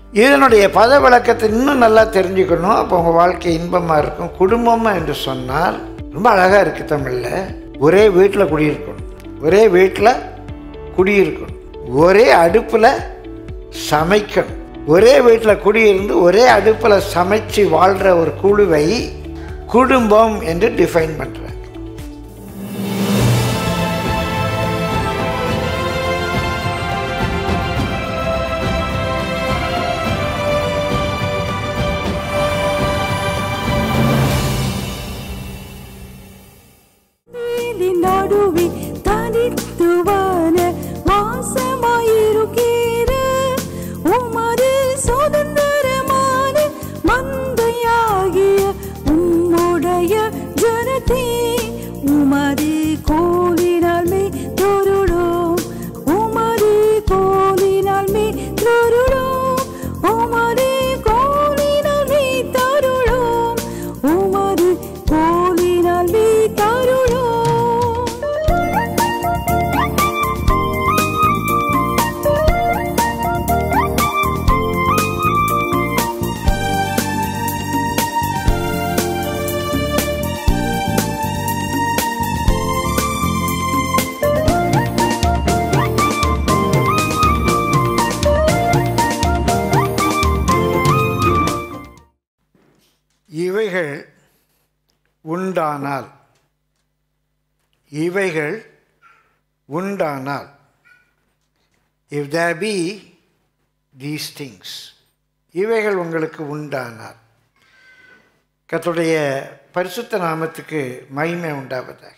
இதனுடைய பத விளக்கத்தை இன்னும் நல்லா தெரிஞ்சுக்கணும் அப்போ உங்கள் வாழ்க்கை இன்பமாக இருக்கும் குடும்பமாக என்று சொன்னால் ரொம்ப அழகாக இருக்குது தமிழில் ஒரே வீட்டில் குடியிருக்கணும் ஒரே வீட்டில் குடியிருக்கணும் ஒரே அடுப்பில் சமைக்கணும் ஒரே வீட்டில் குடியிருந்து ஒரே அடுப்பில் சமைச்சு வாழ்கிற ஒரு குழுவை குடும்பம் என்று டிஃபைன் பண்ணுறாங்க வேலின் நடுவே தனித்துவான வாசமாயிருக்கிற உமது சுதந்திரமான மந்தையாகிய உம்முடைய ஜனத்தே உமது கோலினால் மே தொருளோம் உமது கோலினால் மே தொருளோம் உமது கோலினால் மே தருளோம் உமது கோலினால் மே தருளோம் இவைகள் உண்டானால் இவைகள் உண்டானால் if there be these things இவைகள் உங்களுக்கு உண்டானால் கர்த்தருடைய பரிசுத்த நாமத்துக்கு மகிமை உண்டாவதாக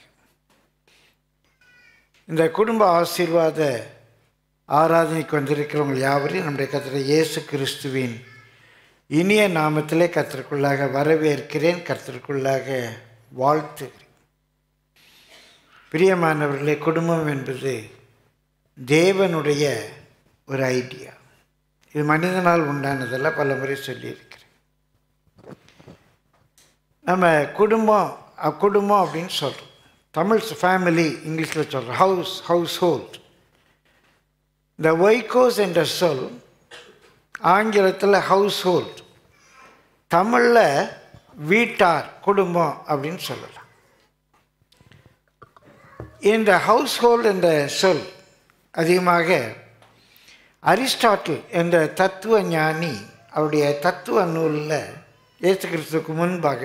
இந்த குடும்ப ஆசீர்வாத ஆராதனைக்கு வந்திருக்கிறவங்க யாவரையும் நம்முடைய கர்த்தருடைய இயேசு கிறிஸ்துவின் இனிய நாமத்திலே கர்த்தருக்குள்ளாக வரவேற்கிறேன் கர்த்தருக்குள்ளாக வாழ்த்துகிறேன் பிரியமானவர்களே குடும்பம் என்பது தேவனுடைய ஒரு ஐடியா இது மனிதனால் உண்டானதல்ல பல முறை சொல்லியிருக்கிறேன் நம்ம குடும்பம் அ- குடும்பம் அப்படின்னு சொல்கிறோம் தமிழ் ஃபேமிலி இங்கிலீஷில் சொல்கிறோம் ஹவுஸ் ஹவுஸ் ஹோல்ட் இந்த ஒய்கோஸ் என்ற சொல் ஆங்கிலத்தில் ஹவுஸ் ஹோல்ட் தமிழில் வீட்டார் குடும்பம் அப்படின்னு சொல்லலாம் இந்த ஹவுஸ் ஹோல்ட் என்ற சொல் அதிகமாக அரிஸ்டாட்டில் என்ற தத்துவ ஞானி அவருடைய தத்துவ நூலில் இயேசு கிறிஸ்துவுக்கு முன்பாக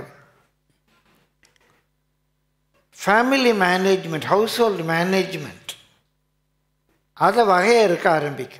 family management household management அதை வகையறுக்க ஆரம்பிக்கிறார்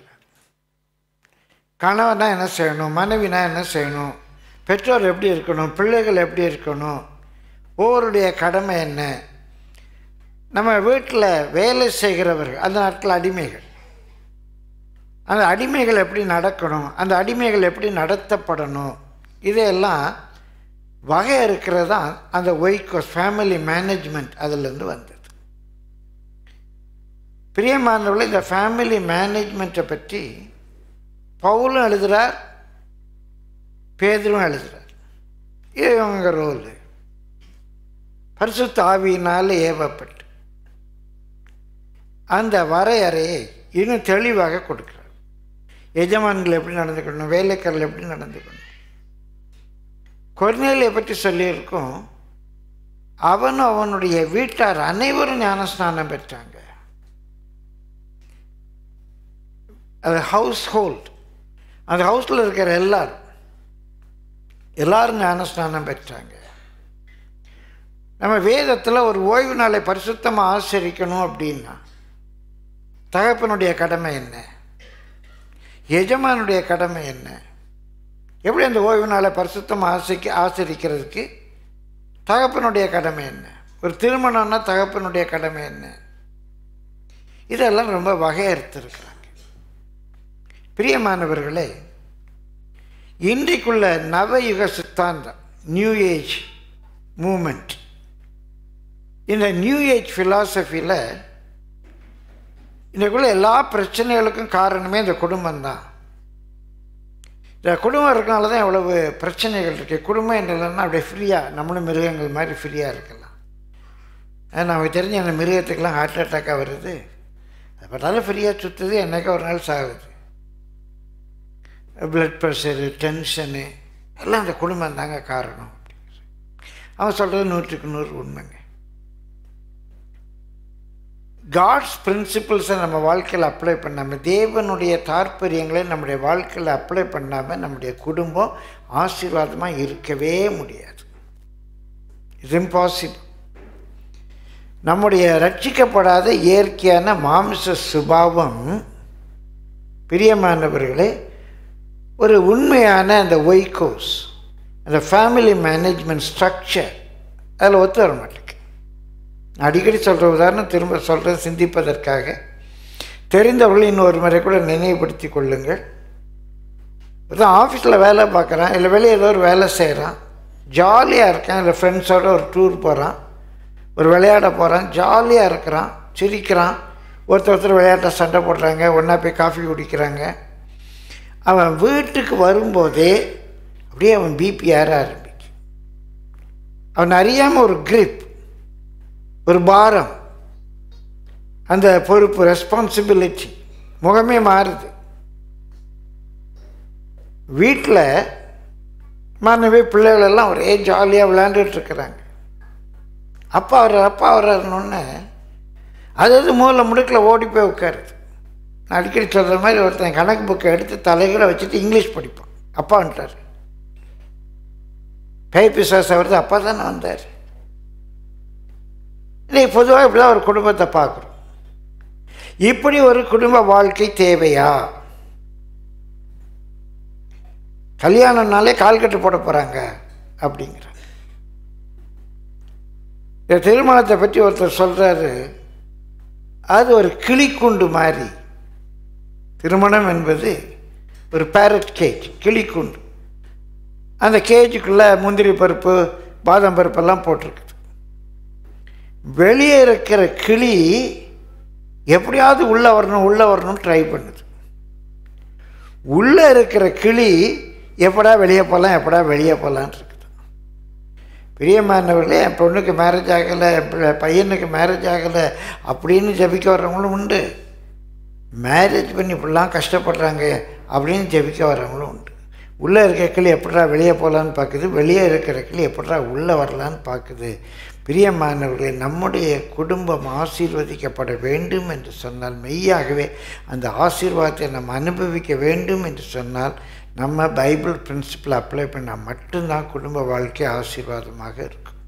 கணவனா என்ன செய்யணும் மனைவினா என்ன செய்யணும் பெற்றோர் எப்படி இருக்கணும் பிள்ளைகள் எப்படி இருக்கணும் ஒவ்வொருடைய கடமை என்ன நம்ம வீட்டில் வேலை செய்கிறவர்கள் அந்த நாட்கள் அடிமைகள் அந்த அடிமைகள் எப்படி நடக்கணும் அந்த அடிமைகள் எப்படி நடத்தப்படணும் இதையெல்லாம் வகை இருக்கிறது தான் அந்த ஒய்கோஸ் ஃபேமிலி மேனேஜ்மெண்ட் அதிலிருந்து வந்தது பிரியமானவர்கள் இந்த ஃபேமிலி மேனேஜ்மெண்ட்டை பற்றி பவுலும் எழுதுகிறார் பேதரும் எழுதுகிறார் இது இவங்க ரோல் பரிசுத்த ஆவியினால் ஏவப்பட்டு அந்த வரையறையை இன்னும் தெளிவாக கொடுக்கிறார் எஜமான்கள் எப்படி நடந்துக்கணும் வேலைக்காரர்கள் எப்படி நடந்துக்கணும் கொர்நேலியை பற்றி சொல்லியிருக்கோம் அவனும் அவனுடைய வீட்டார் அனைவரும் ஞானஸ்நானம் பெற்றாங்க அது ஹவுஸ் ஹோல்ட் அந்த ஹவுஸில் இருக்கிற எல்லாரும் எல்லாரும் ஞானஸ்நானம் பெற்றாங்க நம்ம வேதத்தில் ஒரு ஓய்வு நாளை பரிசுத்தமாக ஆசரிக்கணும் அப்படின்னா தகப்பனுடைய கடமை என்ன எஜமானுடைய கடமை என்ன எப்படி அந்த ஓய்வு நாளை பரிசுத்தமாக ஆசிக்க ஆசரிக்கிறதுக்கு தகப்பனுடைய கடமை என்ன ஒரு திருமணம்னா தகப்பனுடைய கடமை என்ன இதெல்லாம் ரொம்ப வகையறுத்திருக்கிறாங்க பிரியமானவர்களே இன்றைக்குள்ள நவயுக சித்தாந்தம் நியூ ஏஜ் மூமெண்ட் இந்த நியூ ஏஜ் ஃபிலாசபியில் இன்றைக்குள்ள எல்லா பிரச்சனைகளுக்கும் காரணமே இந்த குடும்பம் தான் இந்த குடும்பம் இருக்கனால தான் எவ்வளவு பிரச்சனைகள் இருக்குது குடும்பம் இல்லைன்னா அப்படியே ஃப்ரீயாக நம்மளும் மிருகங்கள் மாதிரி ஃப்ரீயாக இருக்கலாம் அது நமக்கு தெரிஞ்ச அந்த மிருகத்துக்கெல்லாம் ஹார்ட் அட்டாக்காக வருது அது பார்த்தாலும் ஃப்ரீயாக சுற்றுது என்னைக்கா ஒரு நாள் சாகுது பிளட் ப்ரெஷரு டென்ஷனு எல்லாம் அந்த குடும்பம் தாங்க காரணம் அவன் சொல்கிறது நூற்றுக்கு நூறு உண்மைங்க காட்ஸ் பிரின்சிபிள்ஸை நம்ம வாழ்க்கையில் அப்ளை பண்ணாமல் தேவனுடைய தாற்பயங்களை நம்முடைய வாழ்க்கையில் அப்ளை பண்ணாமல் நம்முடைய குடும்பம் ஆசீர்வாதமாக இருக்கவே முடியாது இது இம்பாசிபிள் நம்முடைய ரட்சிக்கப்படாத இயற்கையான மாமிச சுபாவம் பிரியமானவர்களே ஒரு உண்மையான அந்த ஒய்கோஸ் அந்த ஃபேமிலி மேனேஜ்மெண்ட் ஸ்ட்ரக்சர் அதில் ஒத்து வர மாட்டேங்குது அடிக்கடி சொல்கிற உதாரணம் திரும்ப சொல்கிறேன் சிந்திப்பதற்காக தெரிந்தவர்கள் இன்னொரு முறை கூட நினைவுபடுத்தி கொள்ளுங்கள் அதான் ஆஃபீஸில் வேலை பார்க்குறான் இல்லை வெளியே ஏதோ ஒரு வேலை செய்கிறான் ஜாலியாக இருக்கான் இல்லை ஃப்ரெண்ட்ஸோடு ஒரு டூர் போகிறான் ஒரு விளையாட போகிறான் ஜாலியாக இருக்கிறான் சிரிக்கிறான் ஒருத்தர் ஒருத்தர் விளையாட்டை சண்டை போடுறாங்க ஒன்றா போய் காஃபி குடிக்கிறாங்க அவன் வீட்டுக்கு வரும்போதே அப்படியே அவன் பிபி ஏற ஆரம்பிக்கும் அவன் அறியாமல் ஒரு கிரிப் ஒரு பாரம் அந்த பொறுப்பு ரெஸ்பான்சிபிலிட்டி முகமே மாறுது வீட்டில் மனைவி பிள்ளைகள் எல்லாம் ஒரே ஜாலியாக விளையாண்டுட்டு இருக்கிறாங்க அப்பா வர்றார் அப்பா வர்றாருன்னு அது அது மூல முடுக்கில் ஓடி போய் உட்காருது நான் அடிக்கடி சொல்கிற மாதிரி ஒருத்தன் கணக்கு புக்கை எடுத்து தலைகளை வச்சுட்டு இங்கிலீஷ் படிப்பான் அப்பான்ட்டார் பேய் பிசாஸ் வருது அப்பா தானே வந்தார் இன்னைக்கு பொதுவாக இப்படிதான் ஒரு குடும்பத்தை பார்க்குறோம் இப்படி ஒரு குடும்ப வாழ்க்கை தேவையா கல்யாணம்னாலே கால்கட்டு போட போகிறாங்க அப்படிங்கிறாங்க இந்த திருமணத்தை பற்றி ஒருத்தர் சொல்கிறாரு அது ஒரு கிளிக்குண்டு மாதிரி திருமணம் என்பது ஒரு பேரட் கேஜ் கிளிக்குண்டு அந்த கேஜுக்குள்ளே முந்திரி பருப்பு பாதாம் பருப்பெல்லாம் போட்டிருக்குது வெளியே இருக்கிற கிளி எப்படியாவது உள்ளே வரணும் உள்ளே வரணும்னு ட்ரை பண்ணுது உள்ளே இருக்கிற கிளி எப்படா வெளியே போகலாம் எப்படா வெளியே போகலான் இருக்குது பிரியமானவர்களே என் பொண்ணுக்கு மேரேஜ் ஆகலை என் பிள்ளை- பையனுக்கு மேரேஜ் ஆகலை அப்படின்னு ஜபிக்க வர்றவங்களும் உண்டு மேரேஜ் பண்ணி இப்படிலாம் கஷ்டப்படுறாங்க அப்படின்னு ஜெபிக்க வர்றவங்களும் உண்டு உள்ளே இருக்க கிளி எப்படா வெளியே போகலான்னு பார்க்குது வெளியே இருக்கிற கிளி எப்படா உள்ளே வரலான்னு பார்க்குது பிரியமானவர்களே நம்முடைய குடும்பம் ஆசீர்வதிக்கப்பட வேண்டும் என்று சொன்னால் மெய்யாகவே அந்த ஆசீர்வாதத்தை நம்ம அனுபவிக்க வேண்டும் என்று சொன்னால் நம்ம பைபிள் பிரின்சிபல் அப்ளை பண்ணால் மட்டும்தான் குடும்ப வாழ்க்கை ஆசீர்வாதமாக இருக்கும்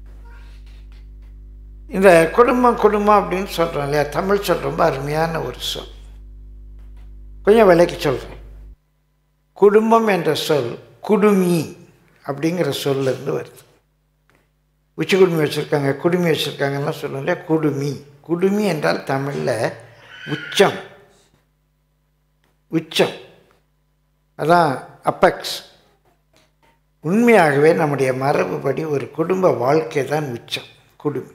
இந்த குடும்பம் குடும்பம் அப்படின்னு சொல்கிறோம் இல்லையா தமிழ் சொல் ரொம்ப அருமையான ஒரு சொல் கொஞ்சம் விலைக்கு சொல்கிறேன் குடும்பம் என்ற சொல் குடுமி அப்படிங்கிற சொல்லேருந்து வருது உச்சி குடுமி வச்சுருக்காங்க குடுமி வச்சுருக்காங்கலாம் சொல்லுவோம் இல்லையா குடுமி குடுமி என்றால் தமிழில் உச்சம் உச்சம் அதான் அப்பெக்ஸ் உண்மையாகவே நம்முடைய மரபுப்படி ஒரு குடும்ப வாழ்க்கை தான் உச்சம் குடுமி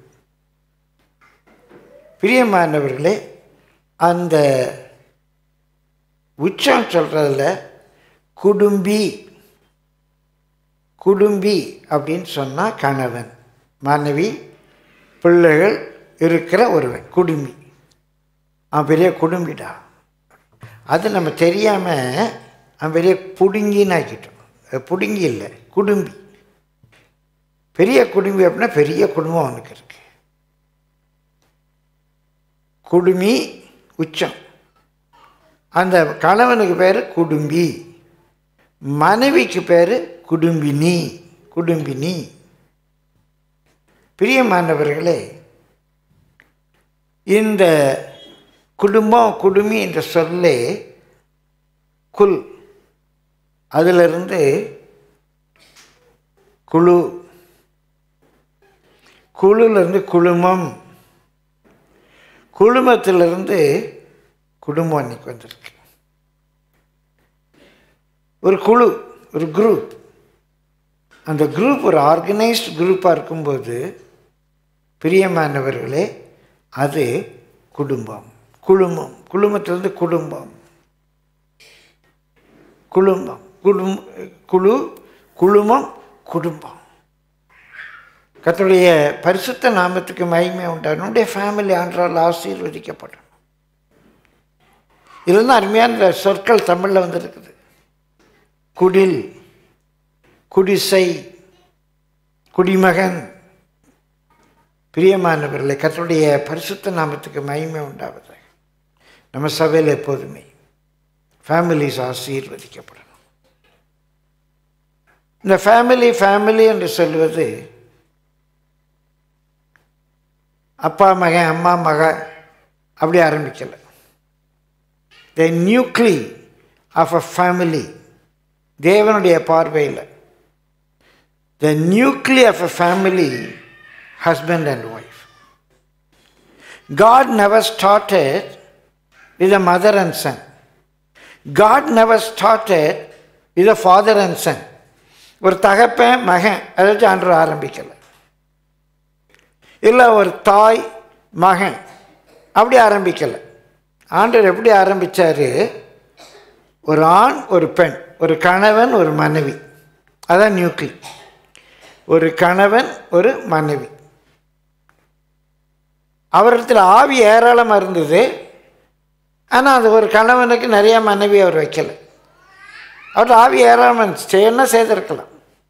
பிரியமானவர்களே அந்த உச்சம் சொல்கிறதுல குடும்பி குடும்பி அப்படின்னு சொன்னால் கணவன் மனைவி பிள்ளைகள் இருக்கிற ஒருவன் குடும்பி அவன் பெரிய குடும்பிடா அது நம்ம தெரியாமல் அவன் பெரிய புடுங்கின்னு ஆக்கிட்டோம் அது புடுங்கி இல்லை குடும்பி பெரிய குடும்பி அப்படின்னா பெரிய குடும்பம் அவனுக்கு இருக்கு குடுமி உச்சம் அந்த கணவனுக்கு பேர் குடும்பி மனைவிக்கு பேர் குடும்பினி குடும்பினி பிரியமானவர்களே இந்த குடும்பம் குடுமி என்ற சொல்லே குல் அதிலிருந்து குழு குழுலேருந்து குழுமம் குழுமத்திலிருந்து குடும்பம் அன்னைக்கு வந்திருக்கு ஒரு குழு ஒரு குரூப் அந்த குரூப் ஒரு ஆர்கனைஸ்ட் குரூப்பாக இருக்கும்போது பிரியமானவர்களே அது குடும்பம் குழுமம் குழுமத்திலிருந்து குடும்பம் குடும்பம் குடும் குழு குழுமம் குடும்பம் கர்த்தருடைய பரிசுத்த நாமத்துக்கு மகிமை உண்டாகும் நம்முடைய ஃபேமிலி ஆண்டால் ஆசீர்வதிக்கப்படும் இதுதான் அருமையான இந்த சொற்கள் தமிழில் வந்திருக்குது குடில் குடிசை குடிமகன் பிரியமானவர்களை கர்த்தருடைய பரிசுத்த நாமத்துக்கு மகிமை உண்டாவது நம்ம சபையில் எப்போதுமே ஃபேமிலிஸ் ஆசீர்வதிக்கப்படணும் இந்த ஃபேமிலி ஃபேமிலி என்று சொல்வது அப்பா மகன் அம்மா மக அப்படி ஆரம்பிக்கலை the nuclei of a family தேவனுடைய பார்வையில் the nuclei of a family husband and wife. God never started with a mother and son. God never started with a father and son. ஒரு தகப்பன் மகன் அதை வச்சு ஆண்டு ஆரம்பிக்கலை இல்லை ஒரு தாய் மகன் அப்படி ஆரம்பிக்கலை ஆண்டவர் எப்படி ஆரம்பித்தார் ஒரு ஆண் ஒரு பெண் ஒரு கணவன் ஒரு மனைவி அதான் நியூக்ளி ஒரு கணவன் ஒரு மனைவி அவரிடத்தில் ஆவி ஏராளமாக இருந்தது ஆனால் அது ஒரு கணவனுக்கு நிறைய மனைவி அவர் வைக்கல அவர் ஆவி ஏராளமாக இருந்துச்சு செய்யணும்னா செய்திருக்கலாம்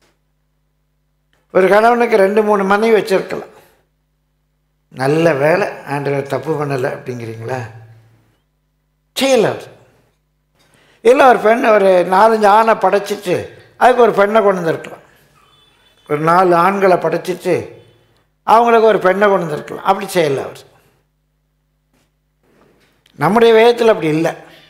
ஒரு கணவனுக்கு ரெண்டு மூணு மனைவி வச்சிருக்கலாம் நல்ல வேலை ஆண்டவர் தப்பு பண்ணலை அப்படிங்கிறீங்களா செய்யலை அவர் இல்லை ஒரு பெண் ஒரு நாலஞ்சு ஆணை படைச்சிட்டு அதுக்கு ஒரு பெண்ணை கொண்டு வந்திருக்கலாம் ஒரு நாலு ஆண்களை படைச்சிட்டு அவங்களுக்கு ஒரு பெண்ணை கொண்டு வந்திருக்கலாம் அப்படி செய்யலை அவர் நம்முடைய வேதத்தில் அப்படி இல்லை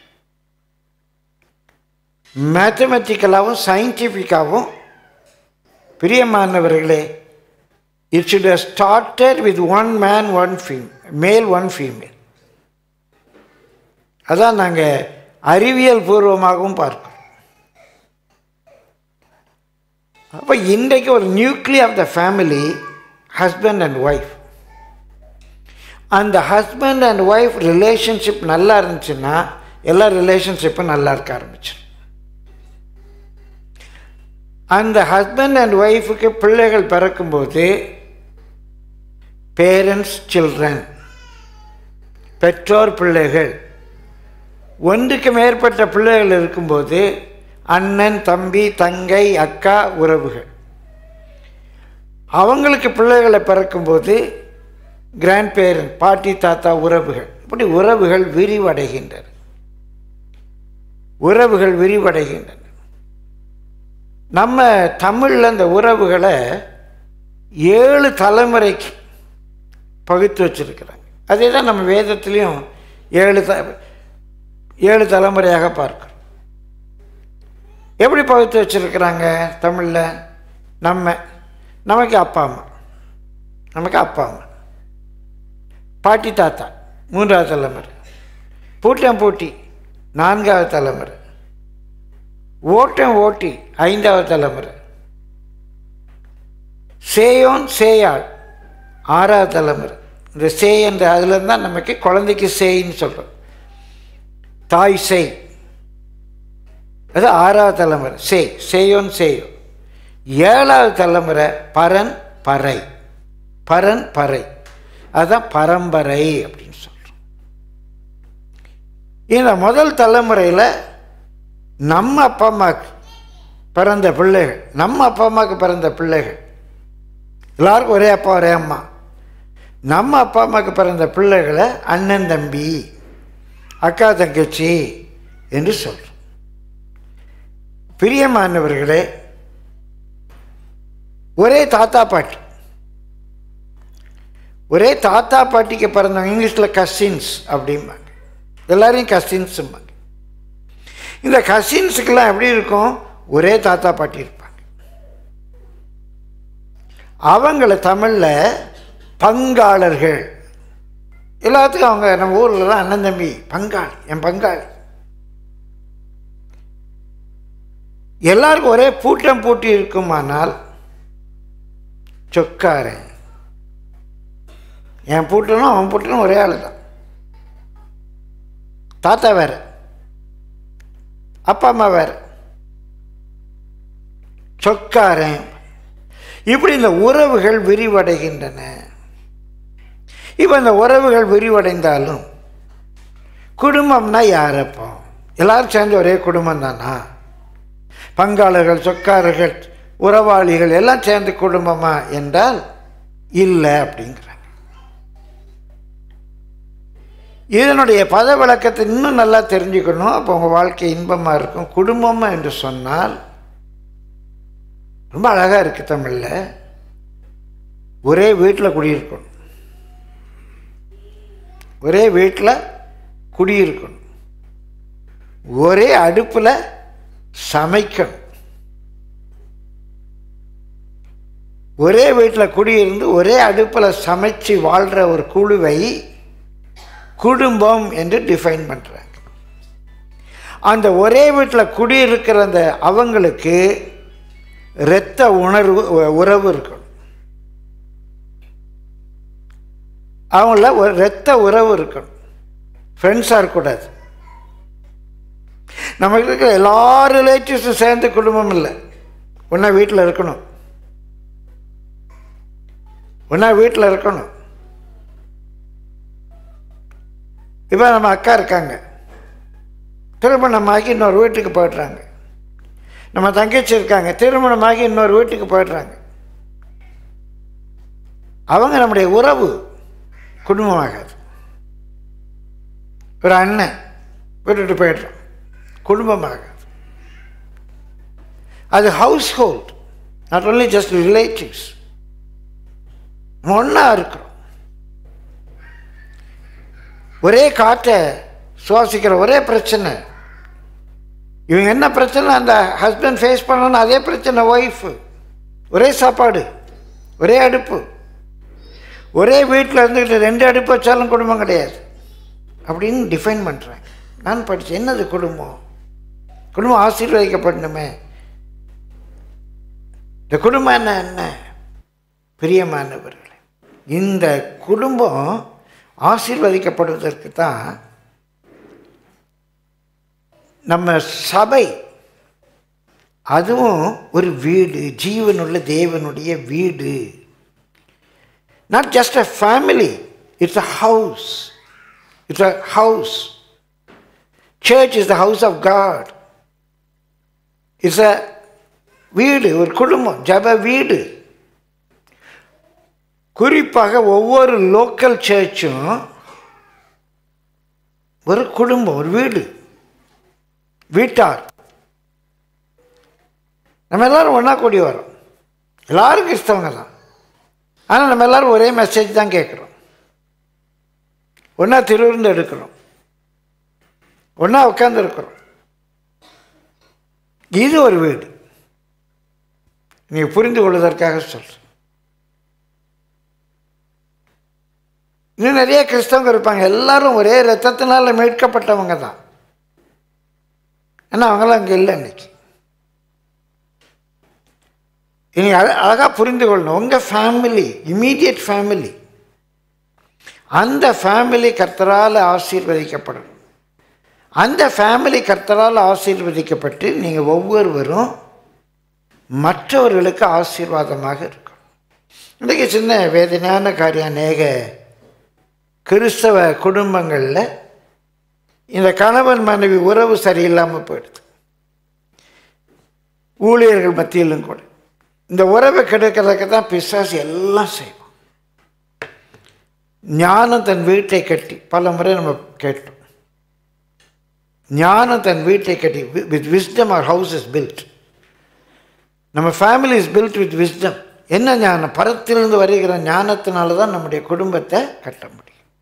மேத்தமெட்டிக்கலாகவும் சயின்டிஃபிக்காகவும் பிரியமானவர்களே it should have started with one man one female one female அதான் நாங்கள் அறிவியல் பூர்வமாகவும் பார்க்கிறோம் அப்போ இன்றைக்கு ஒரு nuclei of the family husband and wife அந்த ஹஸ்பண்ட் அண்ட் ஒய்ஃப் ரிலேஷன்ஷிப் நல்லா இருந்துச்சுன்னா எல்லா ரிலேஷன்ஷிப்பும் நல்லா இருக்க ஆரம்பிச்சிடும் அந்த ஹஸ்பண்ட் அண்ட் ஒய்ஃபுக்கு பிள்ளைகள் பிறக்கும்போது பேரண்ட்ஸ் சில்ட்ரன் பெற்றோர் பிள்ளைகள் ஒன்றுக்கு மேற்பட்ட பிள்ளைகள் இருக்கும்போது அண்ணன் தம்பி தங்கை அக்கா உறவுகள் அவங்களுக்கு பிள்ளைகளை பிறக்கும்போது கிராண்ட் பேரண்ட் பாட்டி தாத்தா உறவுகள் இப்படி உறவுகள் விரிவடைகின்றன உறவுகள் விரிவடைகின்றன நம்ம தமிழில் அந்த உறவுகளை ஏழு தலைமுறைக்கு பகுத்து வச்சிருக்கிறாங்க அதே தான் நம்ம வேதத்துலேயும் ஏழு த ஏழு தலைமுறையாக பார்க்கிறோம் எப்படி பகுத்து வச்சிருக்கிறாங்க தமிழில் நம்ம நமக்கு அப்பா அம்மா நமக்கு அப்பா அம்மா பாட்டி தாத்தா மூன்றாவது தலைமுறை பூட்டம் பூட்டி நான்காவது தலைமுறை ஓட்டம் ஓட்டி ஐந்தாவது தலைமுறை சேயோன் சேயாள் ஆறாவது தலைமுறை இந்த சேய் என்ற அதில் தான் நமக்கு குழந்தைக்கு சேயின்னு சொல்கிறோம் தாய் சேய் அது ஆறாவது தலைமுறை சேய் சேயோன் சேயோ ஏழாவது தலைமுறை பரன் பறை பரன் பறை அதுதான் பரம்பரை அப்படின்னு சொல்கிறோம் இந்த முதல் தலைமுறையில் நம்ம அப்பா அம்மாவுக்கு பிறந்த பிள்ளைகள் நம்ம அப்பா அம்மாவுக்கு பிறந்த பிள்ளைகள் எல்லாருக்கும் ஒரே அப்பா ஒரே அம்மா நம்ம அப்பா அம்மாவுக்கு பிறந்த பிள்ளைகளை அண்ணன் தம்பி அக்கா தங்கச்சி என்று சொல்கிறோம் பிரியமானவர்களே ஒரே தாத்தா பாட்டி ஒரே தாத்தா பாட்டிக்கு பிறந்தவங்க இங்கிலீஷில் கசின்ஸ் அப்படிம்பாங்க எல்லாரையும் கசின்ஸும்பாங்க இந்த கசின்ஸுக்கெல்லாம் எப்படி இருக்கும் ஒரே தாத்தா பாட்டி இருப்பாங்க அவங்கள தமிழில் பங்காளர்கள் எல்லாத்துக்கும் அவங்க நம்ம ஊரில் தான் அண்ணன் தம்பி பங்காளி என் பங்காளி எல்லாருக்கும் ஒரே பூட்டம் பூட்டி இருக்குமானால் சொக்காரன் என் பூட்டனும் அவன் பூட்டனும் ஒரே ஆள் தான் தாத்தா வேற அப்பா அம்மா வேற சொக்காரன் இப்படி இந்த உறவுகள் விரிவடைகின்றன இப்போ இந்த உறவுகள் விரிவடைந்தாலும் குடும்பம்னா யாரப்போ எல்லாரும் சேர்ந்து ஒரே குடும்பம் தானா பங்காளர்கள் சொக்காரர்கள் உறவாளிகள் எல்லாம் சேர்ந்து குடும்பமா என்றால் இல்லை அப்படிங்கிறாங்க இதனுடைய பத விளக்கத்தை இன்னும் நல்லா தெரிஞ்சுக்கணும் அப்போ உங்கள் வாழ்க்கை இன்பமாக இருக்கும் குடும்பம் என்று சொன்னால் ரொம்ப அழகாக இருக்குது தமிழில் ஒரே வீட்டில் குடியிருக்கணும் ஒரே வீட்டில் குடியிருக்கணும் ஒரே அடுப்பில் சமைக்கணும் ஒரே வீட்டில் குடியிருந்து ஒரே அடுப்பில் சமைச்சு வாழ்கிற ஒரு குழுவை குடும்பம் என்று டிஃபைன் பண்ணுறாங்க அந்த ஒரே வீட்டில் குடியிருக்கிற அந்த அவங்களுக்கு இரத்த உணர்வு உறவு இருக்கணும் அவங்கள ஒரு இரத்த உறவு இருக்கணும் ஃப்ரெண்ட்ஸாக இருக்கக்கூடாது நமக்கு இருக்கிற எல்லா ரிலேட்டிவ்ஸும் சேர்ந்து குடும்பம் இல்லை ஒன்றா வீட்டில் இருக்கணும் ஒன்றா வீட்டில் இருக்கணும் இப்போ நம்ம அக்கா இருக்காங்க திருமணமாகி இன்னொரு வீட்டுக்கு போயிடுறாங்க நம்ம தங்கச்சி இருக்காங்க திருமணமாகி இன்னொரு வீட்டுக்கு போயிடுறாங்க அவங்க நம்முடைய உறவு குடும்பமாகாது ஒரு அண்ணன் விட்டுட்டு போயிடுறோம் குடும்பமாகாது அது household not only just relatives ஒன்றா இருக்கிறோம் ஒரே காற்றை சுவாசிக்கிற ஒரே பிரச்சனை இவங்க என்ன பிரச்சனை அந்த ஹஸ்பண்ட் ஃபேஸ் பண்ணணும் அதே பிரச்சனை ஒய்ஃபு ஒரே சாப்பாடு ஒரே அடுப்பு ஒரே வீட்டில் இருந்துக்கிட்டு ரெண்டு அடுப்பு வச்சாலும் குடும்பம் கிடையாது அப்படின்னு டிஃபைன் பண்ணுறேன் நான் படித்தேன் என்னது குடும்பம் குடும்பம் ஆசீர்வதிக்கப்படணுமே இந்த குடும்பம் என்ன என்ன பிரியமானவர்களே இந்த குடும்பம் ஆசீர்வதிக்கப்படுவதற்கு தான் நம்ம சபை அதுவும் ஒரு வீடு ஜீவனுள்ள தேவனுடைய வீடு not just a family it's a house it's a house church is the house of God it's a வீடு ஒரு குடும்பம் ஜப வீடு குறிப்பாக ஒவ்வொரு லோக்கல் சர்ச்சும் ஒரு குடும்பம் ஒரு வீடு வீட்டார் நம்ம எல்லாரும் ஒன்றா கூடி வரோம் எல்லாரும் கிறிஸ்தவங்க தான் ஆனால் நம்ம எல்லாரும் ஒரே மெசேஜ் தான் கேட்குறோம் ஒன்றா திருவிருந்து எடுக்கிறோம் ஒன்றா உட்காந்துருக்குறோம் இது ஒரு வீடு நீங்கள் புரிந்து கொள்வதற்காக சொல்கிறேன் இன்னும் நிறைய கிறிஸ்தவங்க இருப்பாங்க எல்லாரும் ஒரே ரத்தத்தினால மீட்கப்பட்டவங்க தான் ஆனால் அவங்களாம் அங்கே இல்லை இன்னைக்கு இனி அழ அழகாக புரிந்து கொள்ளணும் உங்கள் ஃபேமிலி இமீடியட் ஃபேமிலி அந்த ஃபேமிலி கர்த்தரால் ஆசீர்வதிக்கப்படணும் அந்த ஃபேமிலி கர்த்தரால் ஆசீர்வதிக்கப்பட்டு நீங்கள் ஒவ்வொருவரும் மற்றவர்களுக்கு ஆசீர்வாதமாக இருக்கணும் இன்றைக்கு சின்ன வேதனையான காரியம் அநேக கிறிஸ்தவ குடும்பங்களில் இந்த கணவன் மனைவி உறவு சரியில்லாமல் போயிடுது ஊழியர்கள் மத்தியிலும் கூட இந்த உறவை கெடுக்கிறதுக்கு தான் பிசாசு எல்லாம் செய்வோம் ஞானம் தன் வீட்டை கட்டி பல முறை நம்ம கேட்டோம் ஞானம் தன் வீட்டை கட்டி with wisdom our house is built நம்ம family is built with wisdom என்ன ஞானம் பரத்திலிருந்து வருகிற ஞானத்தினால தான் நம்முடைய குடும்பத்தை கட்ட முடியும்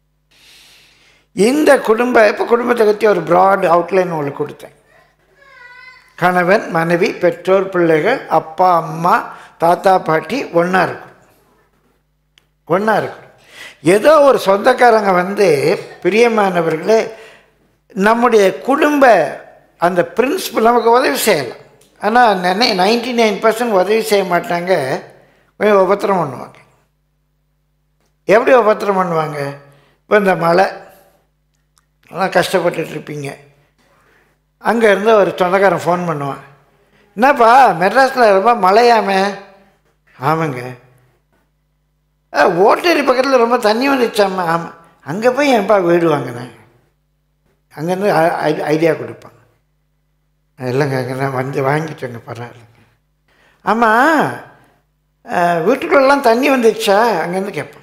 இந்த குடும்ப இப்போ குடும்பத்தை பற்றி ஒரு ப்ராட் அவுட்லைன் உங்களுக்கு கொடுத்தேன் கணவன் மனைவி பெற்றோர் பிள்ளைகள் அப்பா அம்மா தாத்தா பாட்டி ஒன்றா இருக்கும் ஒன்றா இருக்கும் ஏதோ ஒரு சொந்தக்காரங்க வந்து பிரியமானவர்களே நம்முடைய குடும்ப அந்த பிரின்சிபல் நமக்கு உதவி செய்யலாம் ஆனால் நினை நைன்டி நைன் பர்சன்ட் உதவி செய்ய மாட்டாங்க கொஞ்சம் உபத்திரம் பண்ணுவாங்க எப்படி உபத்திரம் பண்ணுவாங்க இப்போ இந்த மழை எல்லாம் கஷ்டப்பட்டுட்டு இருப்பீங்க அங்கே இருந்து ஒரு சொந்தக்காரன் ஃபோன் பண்ணுவான் என்னப்பா மெட்ராஸில் ரொம்ப மழையாமே ஆமாங்க ஆ, ஓட்டேரி பக்கத்தில் ரொம்ப தண்ணி வந்துச்சாம்மா ஆமாம் அங்கே போய் ஏன்ப்பா வீடு வாங்கினேன் அங்கேருந்து ஐடியா கொடுப்பான் இல்லைங்க இங்கே நான் வந்து வாங்கிட்டேங்க பரவாயில்ல ஆமாம் வீட்டுக்குள்ளெல்லாம் தண்ணி வந்துடுச்சா அங்கேருந்து கேட்பேன்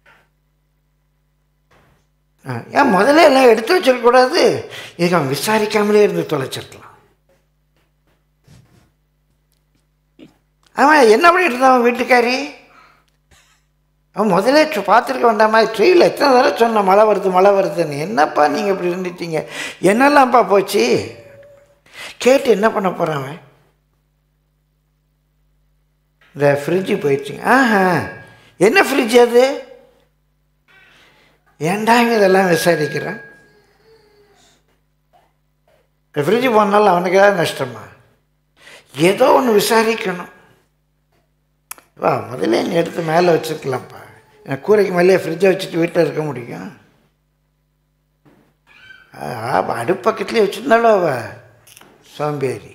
ஆ, ஏன் முதல்ல எல்லாம் எடுத்து வச்சிடக்கூடாது இதுக்கு அவன் விசாரிக்காமலே இருந்து தொலைச்சிருக்கலாம் அவன் என்ன பண்ணிட்டு இருந்தான் அவன் வீட்டுக்காரி அவன் முதல்ல ட்ர- பார்த்துருக்க வேண்டாமா ட்ரெயினில் எத்தனை தடவை சொன்ன மழை வருது மழை வருதுன்னு என்னப்பா நீங்கள் இப்படி இருந்துட்டீங்க என்னெல்லாம்ப்பா போச்சு கேட்டு என்ன பண்ண போகிறான் அவன் இந்த ஃப்ரிட்ஜு போயிடுச்சுங்க ஆஹா என்ன ஃப்ரிட்ஜ் அது ஏன்டாங்க இதெல்லாம் விசாரிக்கிறேன் இந்த ஃப்ரிட்ஜு போனாலும் அவனுக்கு ஏதாவது நஷ்டமா ஏதோ ஒன்று விசாரிக்கணும் வா முதல்ல நீ எடுத்து மேலே வச்சுருக்கலாம்ப்பா எனக்கு கூரைக்கு மேலே ஃப்ரிட்ஜை வச்சுட்டு வீட்டில் இருக்க முடியும் ஆ அடுப்பக்கத்துலேயே வச்சுருந்தாலும் அவ சோம்பேறி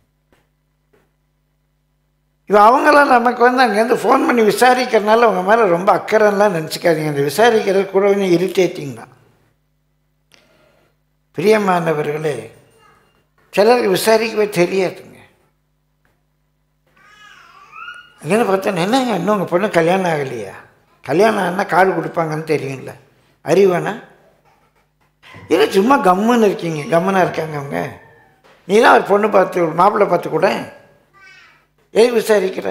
இப்போ அவங்களாம் நமக்கு வந்து அங்கேருந்து ஃபோன் பண்ணி விசாரிக்கிறனால அவங்க மேலே ரொம்ப அக்கறைலாம் நினச்சிக்காதீங்க அந்த விசாரிக்கிறது கூட கொஞ்சம் இரிட்டேட்டிங் தான் பிரியமானவர்களே சிலருக்கு விசாரிக்கவே தெரியாதுங்க அங்கேருந்து பார்த்தா என்னங்க இன்னும் உங்கள் பொண்ணு கல்யாணம் ஆகலையா கல்யாணம் ஆனால் கார்டு கொடுப்பாங்கன்னு தெரியும்ல அறிவானா இல்லை சும்மா கம்முன்னு இருக்கீங்க கம்முன்னா இருக்காங்க அவங்க நீ தான் ஒரு பொண்ணு பார்த்து மாப்பிள்ளை பார்த்து கூட எதுக்கு விசாரிக்கிற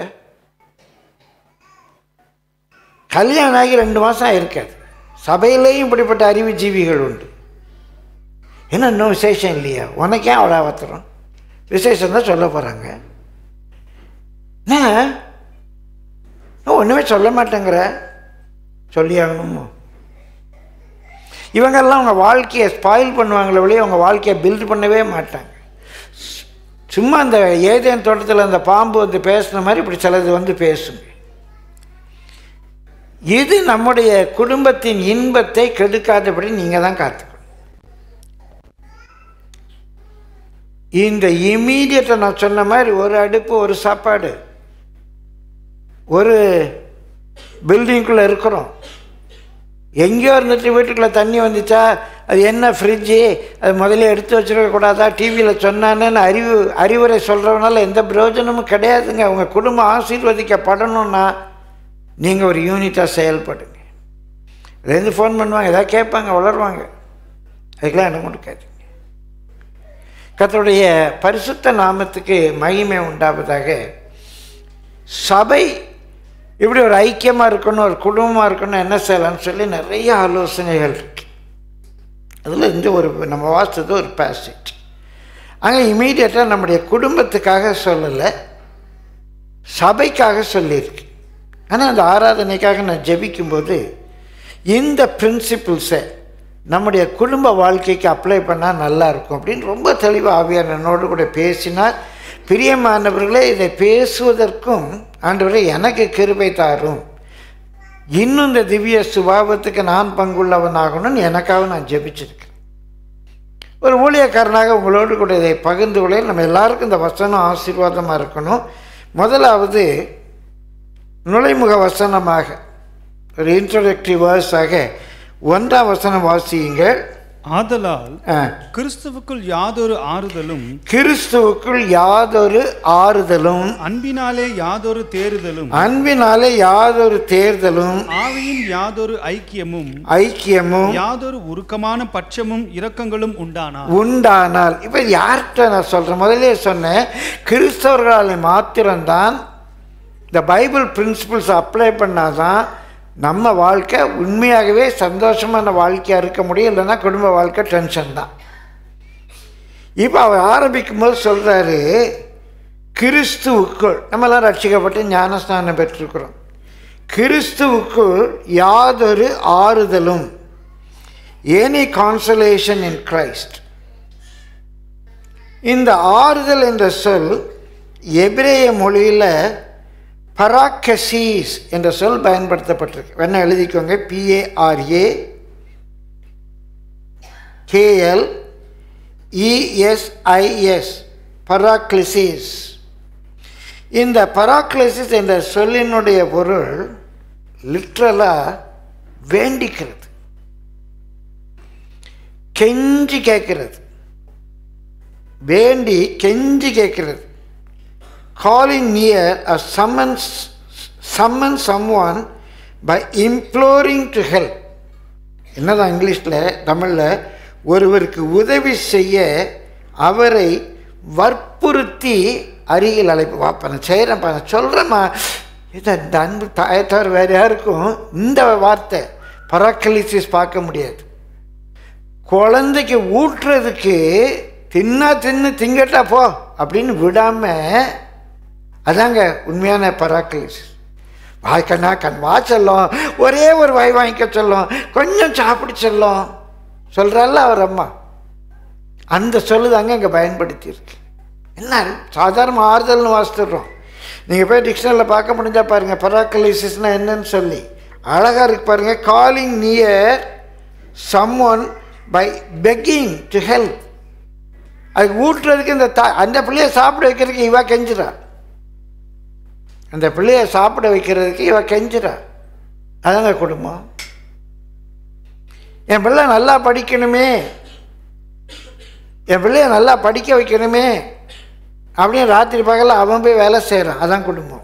கல்யாணம் ஆகி ரெண்டு மாதம் ஆயிருக்காது சபையிலேயும் இப்படிப்பட்ட அறிவு ஜீவிகள் உண்டு என்ன இன்னும் விசேஷம் இல்லையா உனக்கே அவ்வளோ அவத்துறோம் விசேஷம் தான் சொல்ல போகிறாங்க என்ன ஒன்றுமே சொல்ல மாட்டேங்கிற சொல்லி ஆகணுமோ இவங்கெல்லாம் அவங்க வாழ்க்கையை ஸ்பாயில் பண்ணுவாங்களே ஒழிய அவங்க வாழ்க்கையை பில்ட் பண்ணவே மாட்டாங்க சும்மா அந்த ஏதேன் தோட்டத்தில் அந்த பாம்பு வந்து பேசுன மாதிரி இப்படி சிலது வந்து பேசுங்க இது நம்முடைய குடும்பத்தின் இன்பத்தை கெடுக்காதபடி நீங்கள் தான் காத்துக்கணும் இந்த இம்மீடியட்டை நான் சொன்ன மாதிரி ஒரு அடுப்பு ஒரு சாப்பாடு ஒரு பில்டிங்குள்ளே இருக்கிறோம் எங்கேயோ இருந்துட்டு வீட்டுக்குள்ளே தண்ணி வந்துச்சா அது என்ன ஃப்ரிட்ஜு அது முதல்ல எடுத்து வச்சிருக்க கூடாதா டிவியில் சொன்னானேன்னு அறிவு அறிவுரை சொல்கிறவனால எந்த பிரயோஜனமும் கிடையாதுங்க உங்கள் குடும்பம் ஆசீர்வதிக்கப்படணும்னா நீங்கள் ஒரு யூனிட்டாக செயல்படுங்க இதுலேருந்து ஃபோன் பண்ணுவாங்க ஏதாவது கேட்பாங்க வளருவாங்க அதுக்கெல்லாம் இடம் கொடுக்காதீங்க கர்த்தருடைய பரிசுத்த நாமத்துக்கு மகிமை உண்டாவதாக சபை இப்படி ஒரு ஐக்கியமாக இருக்கணும் ஒரு குடும்பமாக இருக்கணும் என்ன செய்யலாம்னு சொல்லி நிறைய ஆலோசனைகள் இருக்கு அதில் இந்த ஒரு நம்ம வாசித்தது ஒரு பேசேஜ் அங்கே இமீடியட்டாக நம்முடைய குடும்பத்துக்காக சொல்லலை சபைக்காக சொல்லியிருக்கு ஆனால் அந்த ஆராதனைக்காக நான் ஜெபிக்கும்போது இந்த பிரின்சிபிள்ஸை நம்முடைய குடும்ப வாழ்க்கைக்கு அப்ளை பண்ணால் நல்லா இருக்கும் அப்படின்னு ரொம்ப தெளிவாக ஆவியார் என்னோடு கூட பேசினார் பிரியமானவர்களே இதை பேசுவதற்கும் ஆண்டவரே எனக்கு கிருபை தாரும் இன்னும் இந்த திவ்ய சுபாவத்துக்கு நான் பங்குள்ளவனாகணும்னு எனக்காக நான் ஜெபிச்சிருக்கேன் ஒரு ஊழியக்காரனாக உங்களோடு கூட இதை பகிர்ந்து கொள்ள நம்ம எல்லாருக்கும் இந்த வசனம் ஆசீர்வாதமாக இருக்கணும் முதலாவது நுழைமுக வசனமாக ஒரு இன்ட்ரோடக்டிவ் வேர்ஸாக ஒன்றாம் வசனம் வாசியுங்கள் ஆதலால் ஆ. கிறிஸ்துவுக்குள் யாதொரு ஆறுதலும் கிறிஸ்துவுக்குள் யாதொரு ஆறுதலும் அன்பினாலே யாதொரு தேறுதலும் அன்பினாலே யாதொரு தேர்தலும் ஆவியின் யாதொரு ஐக்கியமும் ஐக்கியமும் யாதொரு உருக்கமான பட்சமும் இரக்கங்களும் உண்டானா உண்டானால் இப்போ யார்கிட்ட நான் சொல்கிறேன் முதலே சொன்னேன் கிறிஸ்தவர்களால் மாத்திரம்தான் இந்த பைபிள் பிரின்சிபிள்ஸ் அப்ளை பண்ணாதான் நம்ம வாழ்க்கை உண்மையாகவே சந்தோஷமான வாழ்க்கையாக இருக்க முடியும் இல்லைன்னா குடும்ப வாழ்க்கை டென்ஷன் தான் இப்போ அவர் ஆரம்பிக்கும் போது சொல்கிறாரு கிறிஸ்துவுக்குள் நம்மளாம் ரட்சிக்கப்பட்டு ஞானஸ்நானம் பெற்றிருக்கிறோம் கிறிஸ்துவுக்குள் யாதொரு ஆறுதலும் எனி கான்சலேஷன் இன் கிரைஸ்ட் இந்த ஆறுதல் என்ற சொல் எபிரேய மொழியில் பராக்கசீஸ் என்ற சொல் பயன்படுத்தப்பட்டிருக்கு வேணா எழுதிக்கோங்க பிஏஆர்ஏ கேஎல் இஎஸ்ஐஎஸ் பராக்லிசிஸ் இந்த பராக்லிசிஸ் என்ற சொல்லினுடைய பொருள் லிட்ரலாக வேண்டிக்கிறது கெஞ்சி கேட்கிறது வேண்டி கெஞ்சி கேட்கிறது calling near a summons summon someone by imploring to help என்னதான் இங்கிலீஷில் தமிழில் ஒருவருக்கு உதவி செய்ய அவரை வற்புறுத்தி அருகில் அழைப்பு வாப்பா நான் செய்கிறேன்ப்பா நான் சொல்கிறேம்மா இதை இந்த அன்பு தாயத்தவர் வேறு யாருக்கும் இந்த வார்த்தை பராக்கலிசிஸ் பார்க்க முடியாது குழந்தைக்கு ஊட்டுறதுக்கு தின்னா தின்னு திங்கட்டா போ அப்படின்னு விடாமல் அதாங்க உண்மையான பராக்கலிசிஸ் வாய்க்கண்ணா கண் வா செல்லும் ஒரே ஒரு வாய் வாங்கிக்க சொல்லும் கொஞ்சம் சாப்பிட சொல்லும் சொல்கிறால அவர் அம்மா அந்த சொல்லு தாங்க இங்கே பயன்படுத்தியிருக்கு என்ன சாதாரண ஆறுதல்னு வாசித்துடுறோம் நீங்கள் போய் டிக்ஷனரியில் பார்க்க முடிஞ்சால் பாருங்கள் பராக்கலிசிஸ்னால் என்னன்னு சொல்லி அழகாக இருக்கு பாருங்கள் calling near someone by begging to help அதுக்கு ஊட்டுறதுக்கு இந்த தா அந்த பிள்ளைய சாப்பிட வைக்கிறதுக்கு இவா கெஞ்சுறா அந்த பிள்ளைய சாப்பிட வைக்கிறதுக்கு இவ கெஞ்சுறா அதாங்க குடும்பம் என் பிள்ளை நல்லா படிக்கணுமே என் பிள்ளைய நல்லா படிக்க வைக்கணுமே அப்படின்னு ராத்திரி பகலில் அவன் போய் வேலை செய்கிறான் அதான் குடும்பம்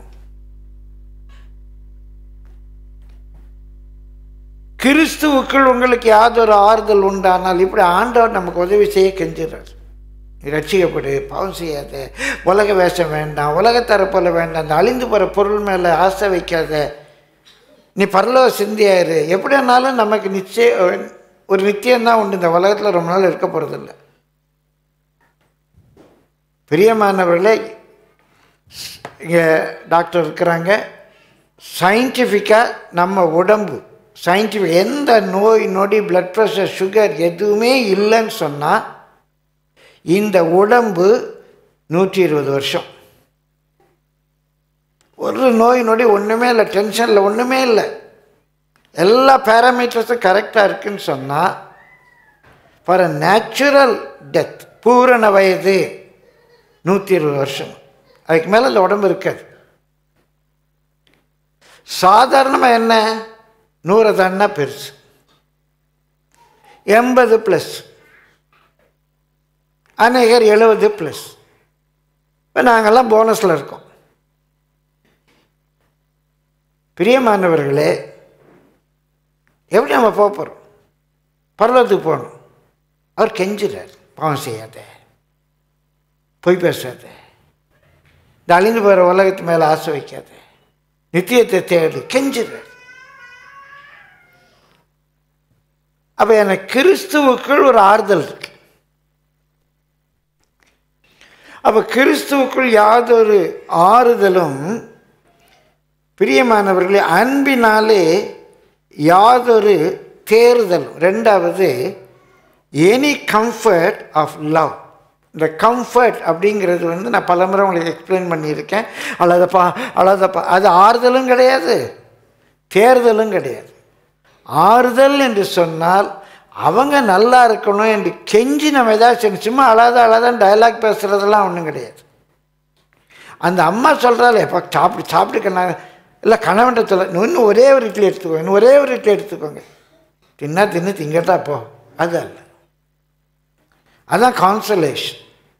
கிறிஸ்துவுக்குள் உங்களுக்கு யாதொரு ஆறுதல் உண்டானால் இப்படி ஆண்டவர் நமக்கு உதவி செய்ய கெஞ்சுறார் நீ ரட்சிக்கப்படு பாவம் செய்யாத உலக வேஷம் வேண்டாம் உலகத்தர போல வேண்டாம் அந்த அழிந்து போகிற பொருள் மேலே ஆசை வைக்காத நீ பரலோக சிந்தியாயிரு எப்படினாலும் நமக்கு நிச்சயம் ஒரு நித்தியம்தான் உண்டு இந்த உலகத்தில் ரொம்ப நாள் இருக்க போகிறதில்ல பிரியமானவர்களே இங்கே டாக்டர் இருக்கிறாங்க சயின்டிஃபிக்காக நம்ம உடம்பு சயின்டிஃபிக் எந்த நோய் நொடி பிளட் ப்ரெஷர் சுகர் எதுவுமே இல்லைன்னு சொன்னால் இந்த உடம்பு நூற்றி இருபது வருஷம் ஒரு நோய் நொடி ஒன்றுமே இல்லை டென்ஷனில் ஒன்றுமே இல்லை எல்லா பேராமீட்டர்ஸும் கரெக்டாக இருக்குன்னு சொன்னால் ஃபார் அ நேச்சுரல் டெத் பூரண வயது நூற்றி இருபது வருஷம் அதுக்கு மேலே இந்த உடம்பு இருக்காது சாதாரணமாக என்ன நூறு தான்னா பெருசு எண்பது ப்ளஸ் அநேகர் எழுபது ப்ளஸ் இப்போ நாங்கள்லாம் போனஸில் இருக்கோம் பிரியமானவர்களே எப்படி நம்ம போக போகிறோம் பரலத்துக்கு போகணும் அவர் கெஞ்சுறார் பாவம் செய்யாத பொய் பேசாத இந்த அழிந்து போகிற உலகத்து மேலே ஆசை வைக்காத நித்தியத்தை தேடு கெஞ்சுறார் அப்போ எனக்கு கிறிஸ்துவுக்குள் ஒரு ஆறுதல் இருக்கு அப்போ கிறிஸ்துவுக்குள் யாதொரு ஆறுதலும் பிரியமானவர்களே அன்பினாலே யாதொரு தேறுதலும் ரெண்டாவது எனி கம்ஃபர்ட் ஆஃப் லவ் இந்த கம்ஃபர்ட் அப்படிங்கிறது வந்து நான் பலமுறை உங்களுக்கு எக்ஸ்பிளைன் பண்ணியிருக்கேன் அழகப்பா அழகப்பா அது ஆறுதலும் கிடையாது தேர்தலும் கிடையாது ஆறுதல் என்று சொன்னால் அவங்க நல்லா இருக்கணும் என்று கெஞ்சி நம்ம ஏதாச்சும் சும்மா அழாத அழாதான் டயலாக் பேசுகிறதெல்லாம் ஒன்றும் கிடையாது அந்த அம்மா சொல்கிறாள் எப்போ சாப்பிடு சாப்பிட்டுக்கண்ணா இல்லை கணவன்ட்ட சொல்ல இன்னும் ஒரே ஒரு இட்லி எடுத்துக்கோங்க இன்னும் ஒரே ஒரு இட்லி எடுத்துக்கோங்க தின்னா தின்னு திங்கட்டா போ அது அல்ல அதான் கான்சலேஷன்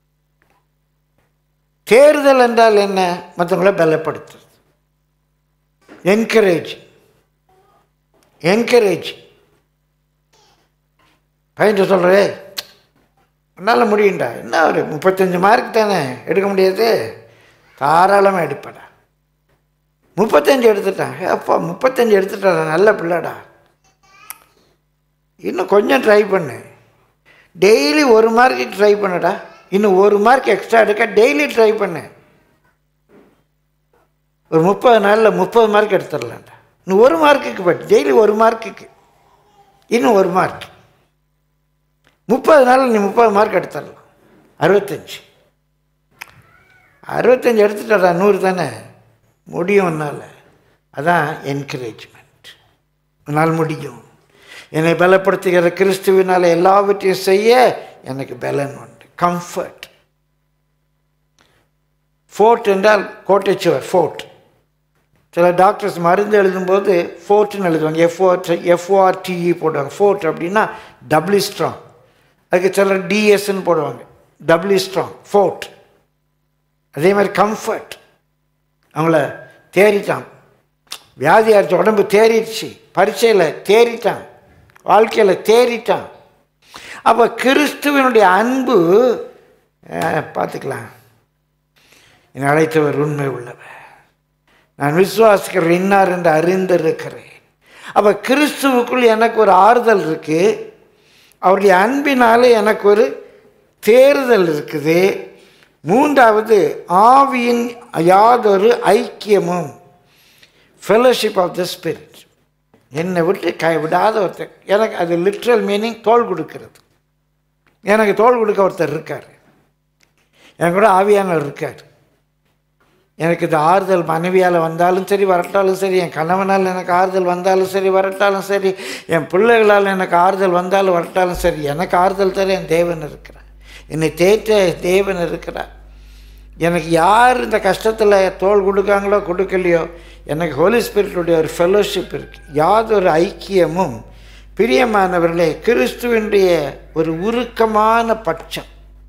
தேர்தல் என்றால் என்ன மற்றவங்கள பலப்படுத்துறது என்கரேஜ் என்கரேஜ் பையன் சொல்கிறே உன்னால் முடியும்டா என்ன ஒரு முப்பத்தஞ்சு மார்க் தானே எடுக்க முடியாது தாராளமாக எடுப்படா முப்பத்தஞ்சு எடுத்துட்டான் அப்பா முப்பத்தஞ்சு எடுத்துட்டா நல்ல பிள்ளைடா இன்னும் கொஞ்சம் ட்ரை பண்ணு டெய்லி ஒரு மார்க்குக்கு ட்ரை பண்ணுடா இன்னும் ஒரு மார்க் எக்ஸ்ட்ரா எடுக்க டெய்லி ட்ரை பண்ணு ஒரு முப்பது நாளில் முப்பது மார்க் எடுத்துடலாம்டா இன்னும் ஒரு மார்க்குக்கு பட் டெய்லி ஒரு மார்க்குக்கு இன்னும் ஒரு மார்க் முப்பது நாளில் நீ முப்பது மார்க் எடுத்துடலாம் அறுபத்தஞ்சு அறுபத்தஞ்சு எடுத்துட்டா நூறு தானே முடியும் உன்னால் அதான் என்கரேஜ்மெண்ட் உன்னால் முடியும் என்னை பலப்படுத்துகிற கிறிஸ்துவினால் எல்லாவற்றையும் செய்ய எனக்கு பலன் உண்டு கம்ஃபர்ட் ஃபோர்ட் என்றால் கோட்டைச்சுவர் ஃபோர்ட் சில டாக்டர்ஸ் மருந்து எழுதும்போது ஃபோர்ட்னு எழுதுவாங்க எஃப்ஓஆர் எஃப்ஓஆர்டிஇ போடுவாங்க ஃபோர்ட் அப்படின்னா டபுள்யூ ஸ்ட்ராங் அதுக்கு சிலர் டிஎஸ்ன்னு போடுவாங்க டபுள்யூ ஸ்ட்ராங் ஃபோர்ட் அதே மாதிரி கம்ஃபர்ட் அவங்கள தேறிட்டான் வியாதி அடிச்ச உடம்பு தேறிடுச்சு பரீட்சையில் தேறிட்டான் வாழ்க்கையில் தேறிட்டான் அப்போ கிறிஸ்துவனுடைய அன்பு அஹ், பார்த்துக்கலாம் என்னை அழைத்தவர் உண்மை உள்ளவர் நான் விசுவாசிக்கிற இன்னார் என்று அறிந்திருக்கிறேன் அப்போ கிறிஸ்துவுக்குள் எனக்கு ஒரு ஆறுதல் இருக்குது அவருடைய அன்பினாலே எனக்கு ஒரு தேறுதல் இருக்குது மூன்றாவது ஆவியின் யாதொரு ஐக்கியமும் ஃபெலோஷிப் ஆஃப் த ஸ்பிரிட் என்னை விட்டு கைவிடாத ஒருத்தர் எனக்கு அது லிட்ரல் மீனிங் தோல் கொடுக்கிறது எனக்கு தோல் கொடுக்க ஒருத்தர் இருக்கார் என் கூட ஆவியானவர் இருக்கார் எனக்கு இது ஆறுதல் மனைவியால் வந்தாலும் சரி வரட்டாலும் சரி என் கணவனால் எனக்கு ஆறுதல் வந்தாலும் சரி வரட்டாலும் சரி என் பிள்ளைகளால் எனக்கு ஆறுதல் வந்தாலும் வரட்டாலும் சரி எனக்கு ஆறுதல் தர என் தேவன் இருக்கிறார் என்னை தேற்ற தேவன் இருக்கிறார் எனக்கு யார் இந்த கஷ்டத்தில் தோல் கொடுக்காங்களோ கொடுக்கலையோ எனக்கு ஹோலி ஸ்பிரிட்டுடைய ஒரு ஃபெலோஷிப் இருக்குது யாதொரு ஐக்கியமும் பிரியமானவர்களே கிறிஸ்துவனுடைய ஒரு உருக்கமான பட்சம்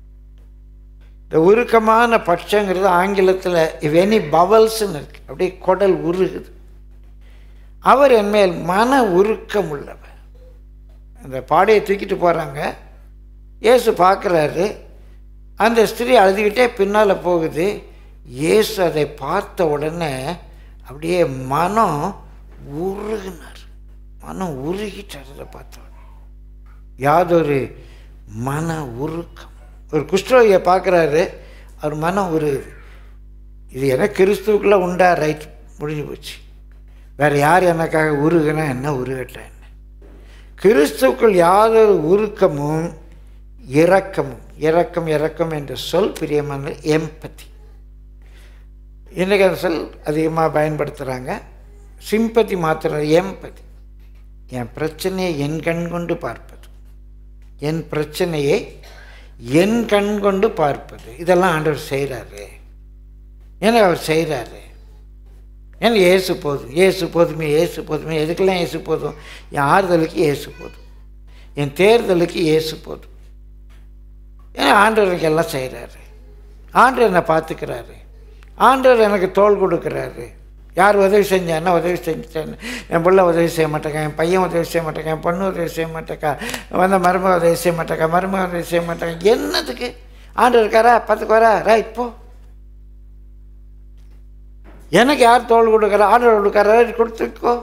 இந்த உருக்கமான பட்சங்கிறது ஆங்கிலத்தில் இவ் எனி பவல்ஸ்ன்னு இருக்கு அப்படியே குடல் உருகுது அவர் என்மேல் மன உருக்கம் உள்ளவர் அந்த பாடையை தூக்கிட்டு போகிறாங்க இயேசு பார்க்குறாரு அந்த ஸ்திரீ அழுதுகிட்டே பின்னால் போகுது இயேசு அதை பார்த்த உடனே அப்படியே மனம் உருகினார் மனம் உருகிட்டார் அதை பார்த்த உடனே யாதொரு மன உருக்கம் ஒரு குஷ்டரோகியை பார்க்குறாரு அவர் மனம் உருகுது இது எனக்கு கிறிஸ்துவுக்குள்ளே உண்டா ரைட் முடிஞ்சு போச்சு வேறு யார் எனக்காக உருகுனா என்ன உருகட்டேன் என்ன கிறிஸ்துவுக்குள் யாதொரு உருக்கமும் இரக்கமும் இரக்கம் இரக்கம் என்ற சொல் பிரியமான எம்பத்தி இன்றைக்கி அந்த சொல் அதிகமாக பயன்படுத்துகிறாங்க சிம்பத்தி மாத்திரம் எம்பதி என் பிரச்சனையை என் கண் கொண்டு பார்ப்பது என் பிரச்சனையை என் கண் கொண்டு பார்ப்பது இதெல்லாம் ஆண்டவர் செய்கிறாரு எனக்கு அவர் செய்கிறாரு எனக்கு ஏசு போதும் ஏசு போதுமே ஏசு போதுமே எதுக்கெல்லாம் ஏசு போதும் என் ஆறுதலுக்கு ஏசு போதும் என் தேர்தலுக்கு ஏசு போதும் ஏன்னா ஆண்டவர் எனக்கு எல்லாம் செய்கிறாரு ஆண்டவர் என்னை பார்த்துக்கிறாரு ஆண்டவர் எனக்கு தோள் கொடுக்குறாரு யார் உதவி செஞ்சான்னா உதவி செஞ்சுட்டேன்னு என் பிள்ளை உதவி செய்ய மாட்டேக்கா என் பையன் உதவி செய்ய மாட்டேக்கா என் பொண்ணு உதவி செய்ய மாட்டேக்கா வந்த மருமக உதவி செய்ய மாட்டேக்கா மருமக உதவி செய்ய மாட்டேக்கா என்னத்துக்கு ஆண்டவர் இருக்காரா பார்த்துக்கு வரா ரைட் போ எனக்கு யார் தோல் கொடுக்குறா ஆண்டவர் கொடுக்குறா கொடுத்துக்கோ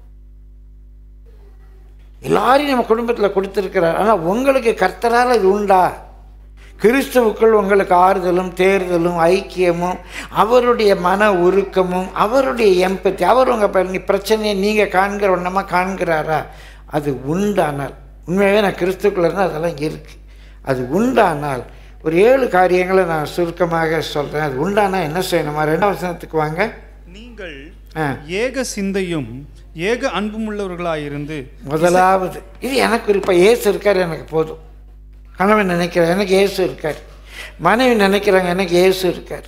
எல்லாரையும் நம்ம குடும்பத்தில் கொடுத்துருக்கிறார் ஆனால் உங்களுக்கு கர்த்தரால் இது உண்டா கிறிஸ்துவுக்குள் உங்களுக்கு ஆறுதலும் தேர்தலும் ஐக்கியமும் அவருடைய மன உருக்கமும் அவருடைய எம்பத்தி அவர் உங்கள் நீ பிரச்சனையை நீங்கள் காண்கிற ஒன்றமாக காண்கிறாரா அது உண்டானால் உண்மையாகவே நான் கிறிஸ்துக்குள்ள இருந்தால் அதெல்லாம் இருக்குது அது உண்டானால் ஒரு ஏழு காரியங்களை நான் சுருக்கமாக சொல்கிறேன் அது உண்டானா என்ன செய்யணுமா ரெண்டாவது வசனத்துக்கு வாங்க நீங்கள் ஆ ஏக சிந்தையும் ஏக அன்புமுள்ளவர்களாயிருந்து முதலாவது இது எனக்கு குறிப்பாக ஏசு இருக்கார் எனக்கு போதும் கணவன் நினைக்கிறார் எனக்கு ஏசு இருக்கார் மனைவி நினைக்கிறாங்க எனக்கு ஏசு இருக்கார்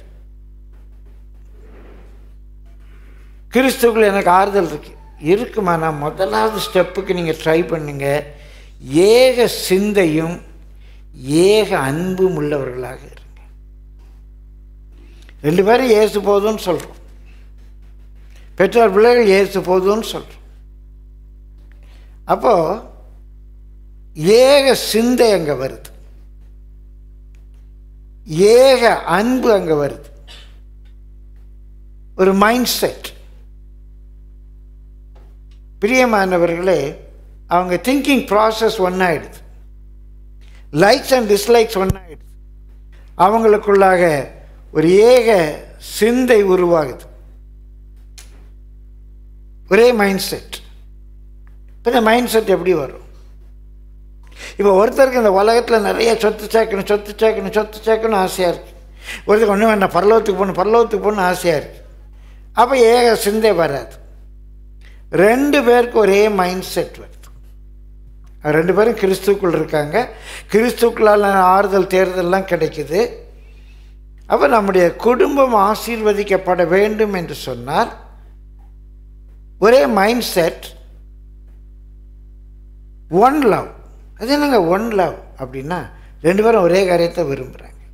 கிறிஸ்துக்குள்ள எனக்கு ஆறுதல் இருக்கு இருக்குமா நான் முதலாவது ஸ்டெப்புக்கு நீங்கள் ட்ரை பண்ணுங்க ஏக சிந்தையும் ஏக அன்பும் உள்ளவர்களாக இருங்க ரெண்டு பேரும் ஏசு போதும்னு சொல்கிறோம் பெற்றோர் பிள்ளைகள் ஏசு போதும்னு சொல்கிறோம் அப்போ ஏக சிந்தை அங்கே வருது ஏக அன்பு அங்கே வருது ஒரு மைண்ட் செட் பிரியமானவர்களே அவங்க திங்கிங் ப்ராசஸ் ஒன்றாயிடுது லைக்ஸ் அண்ட் டிஸ்லைக்ஸ் ஒன்றாயிடுது அவங்களுக்குள்ளாக ஒரு ஏக சிந்தை உருவாகுது ஒரே மைண்ட் செட் இப்போ இந்த மைண்ட் செட் எப்படி வரும் இப்போ ஒருத்தருக்கு இந்த உலகத்தில் நிறைய சொத்து சேர்க்கணும் சொத்து சேர்க்கணும் சொத்து சேர்க்கணும் ஆசையாக இருக்குது ஒருத்தருக்கு ஒன்றும் வேண்டாம் பரலோகத்துக்கு போகணும் பரலோகத்துக்கு போகணும் ஆசையாக இருக்குது அப்போ ஏக சிந்தை வராது ரெண்டு பேருக்கு ஒரே மைண்ட் செட் வருது ரெண்டு பேரும் கிறிஸ்துக்குள் இருக்காங்க கிறிஸ்துக்குள்ளால் ஆறுதல் தேர்தல்லாம் கிடைக்குது அப்போ நம்முடைய குடும்பம் ஆசீர்வதிக்கப்பட வேண்டும் என்று சொன்னால் ஒரே மைண்ட் செட் ஒன் லவ் அது என்னங்க ஒன் லவ் அப்படின்னா ரெண்டு பேரும் ஒரே காரியத்தை விரும்புகிறாங்க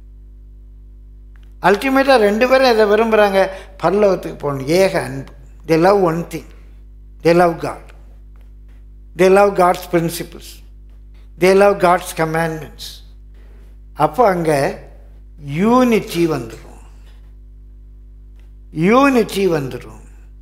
அல்டிமேட்டாக ரெண்டு பேரும் எதை விரும்புகிறாங்க பரலோகத்துக்கு போகணும் ஏக அன்பு they love one thing they love God they love God's principles they love God's commandments அப்போ அங்கே யூனிட்டி வந்துடும் யூனிட்டி வந்துடும்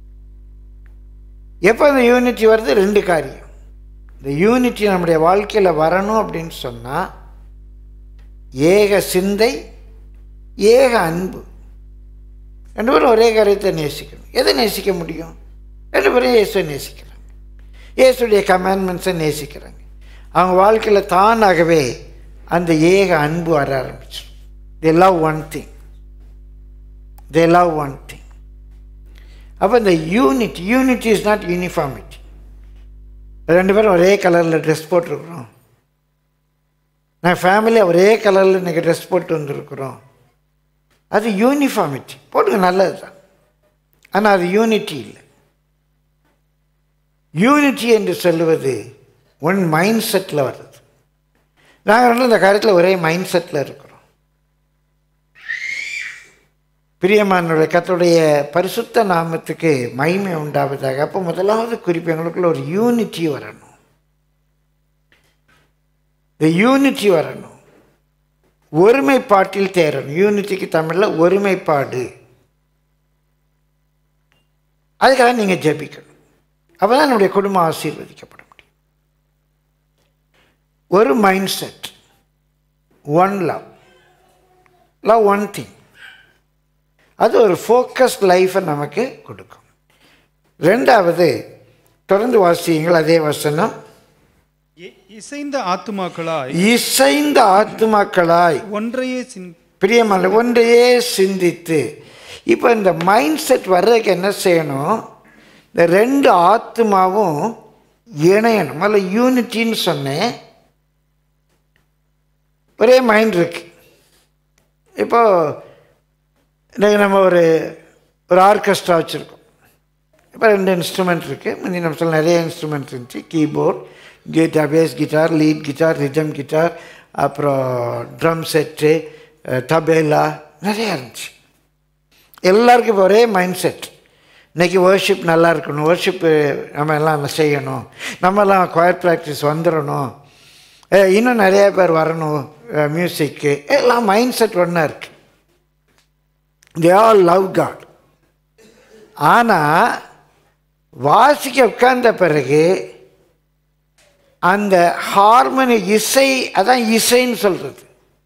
எப்போ அந்த யூனிட்டி வருது ரெண்டு காரியம் இந்த யூனிட்டி நம்முடைய வாழ்க்கையில் வரணும் அப்படின்னு சொன்னால் ஏக சிந்தை ஏக அன்பு ரெண்டு பேரும் ஒரே காரியத்தை நேசிக்கணும் எதை நேசிக்க முடியும் ரெண்டு பேரும் இயேசுவை நேசிக்கிறாங்க இயேசுடைய கமாண்ட்மெண்ட்ஸை நேசிக்கிறாங்க அவங்க வாழ்க்கையில் தானாகவே அந்த ஏக அன்பு வர ஆரம்பிச்சிடும் they love one thing they love one thing அப்போ இந்த unity unity is not uniformity ரெண்டு பேரும் ஒரே கலரில் ட்ரெஸ் போட்டிருக்கிறோம் நான் ஃபேமிலியாக ஒரே கலரில் இன்றைக்கி ட்ரெஸ் போட்டு வந்திருக்கிறோம் அது யூனிஃபார்மிட்டி போட்டுங்க நல்லது தான் ஆனால் அது யூனிட்டி இல்லை யூனிட்டி என்று சொல்லுவது ஒன் மைண்ட் செட்டில் வருது நாங்கள் ரெண்டும் இந்த காரியத்தில் ஒரே மைண்ட் செட்டில் இருக்கிறோம் பிரியமானுடைய கத்துடைய பரிசுத்த நாமத்துக்கு மகிமை உண்டாவதாக அப்போ முதலாவது குறிப்பு எங்களுக்குள்ள ஒரு யூனிட்டி வரணும் இந்த யூனிட்டி வரணும் ஒருமைப்பாட்டில் தேரணும் யூனிட்டிக்கு தமிழில் ஒருமைப்பாடு அதுக்காக நீங்கள் ஜெபிக்கணும் அப்போ தான் நம்முடைய குடும்பம் ஆசீர்வதிக்கப்பட முடியும் ஒரு mind set one love love one thing அது ஒரு ஃபோக்கஸ்ட் லைஃப்பை நமக்கு கொடுக்கும் ரெண்டாவது தொடர்ந்து வாசியுங்கள் அதே வசனம் இ- இசைந்த ஆத்துமாக்களாய் இசைந்த ஆத்துமாக்களாய் ஒன்றையே சிந் பிரியமல்ல ஒன்றையே சிந்தித்து இப்போ இந்த மைண்ட் செட் வர்றதுக்கு என்ன செய்யணும் இந்த ரெண்டு ஆத்மாவும் இணையணும் அதில் யூனிட்டின்னு சொன்னேன் ஒரே மைண்ட் இருக்கு இப்போ இன்னைக்கு நம்ம ஒரு ஒரு ஆர்கெஸ்ட்ரா வச்சுருக்கோம் இப்போ ரெண்டு இன்ஸ்ட்ருமெண்ட் இருக்குது முந்தி நம்ம சொல்ல நிறைய இன்ஸ்ட்ருமெண்ட் இருந்துச்சு keyboard guitar bass guitar lead guitar rhythm guitar அப்புறம் ட்ரம் செட்டு தபேலா நிறையா இருந்துச்சு எல்லாருக்கும் இப்போ ஒரே மைண்ட் செட் இன்றைக்கி வர்ஷிப் நல்லா இருக்கணும் வர்ஷிப்பு நம்ம எல்லாம் செய்யணும் நம்மலாம் கொயர் ப்ராக்டிஸ் வந்துடணும் அஹ் இன்னும் நிறைய பேர் வரணும் மியூசிக்கு எல்லாம் மைண்ட் செட் ஒன்றா இருக்குது தே ஆல் லவ் காட் ஆனால் வாசிக்க உட்கார்ந்த பிறகு அந்த ஹார்மோனி இசை அதான் இசைன்னு சொல்கிறது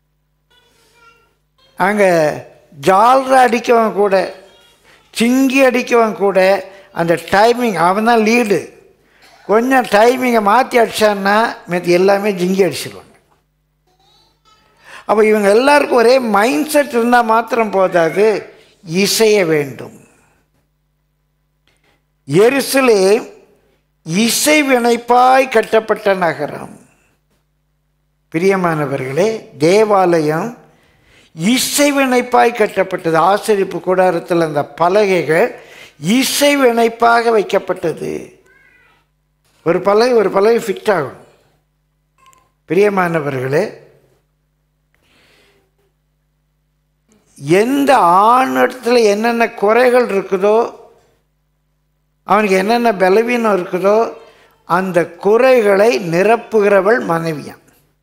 அங்கே ஜால்ரா அடிக்கவன் கூட சிங்கி அடிக்கவன் கூட அந்த டைமிங் அவன் தான் லீடு கொஞ்சம் டைமிங்கை மாற்றி அடித்தான்னா மீதி எல்லாமே ஜிங்கி அடிச்சிடுவாங்க அப்போ இவங்க எல்லாருக்கும் ஒரே மைண்ட் செட் இருந்தால் மாத்திரம் போதாது இசைய வேண்டும் எருசலேம் இசை வினைப்பாய் கட்டப்பட்ட நகரம் பிரியமானவர்களே தேவாலயம் இசை வினைப்பாய் கட்டப்பட்டது ஆசிரிப்பு கூடாரத்தில் அந்த பலகைகள் இசை வினைப்பாக வைக்கப்பட்டது ஒரு பலகை ஒரு பலகை ஃபிட் ஆகும் பிரியமானவர்களே எந்த ஆணிடத்துல என்னென்ன குறைகள் இருக்குதோ அவனுக்கு என்னென்ன பலவீனம் இருக்குதோ அந்த குறைகளை நிரப்புகிறவள் மனைவியாம்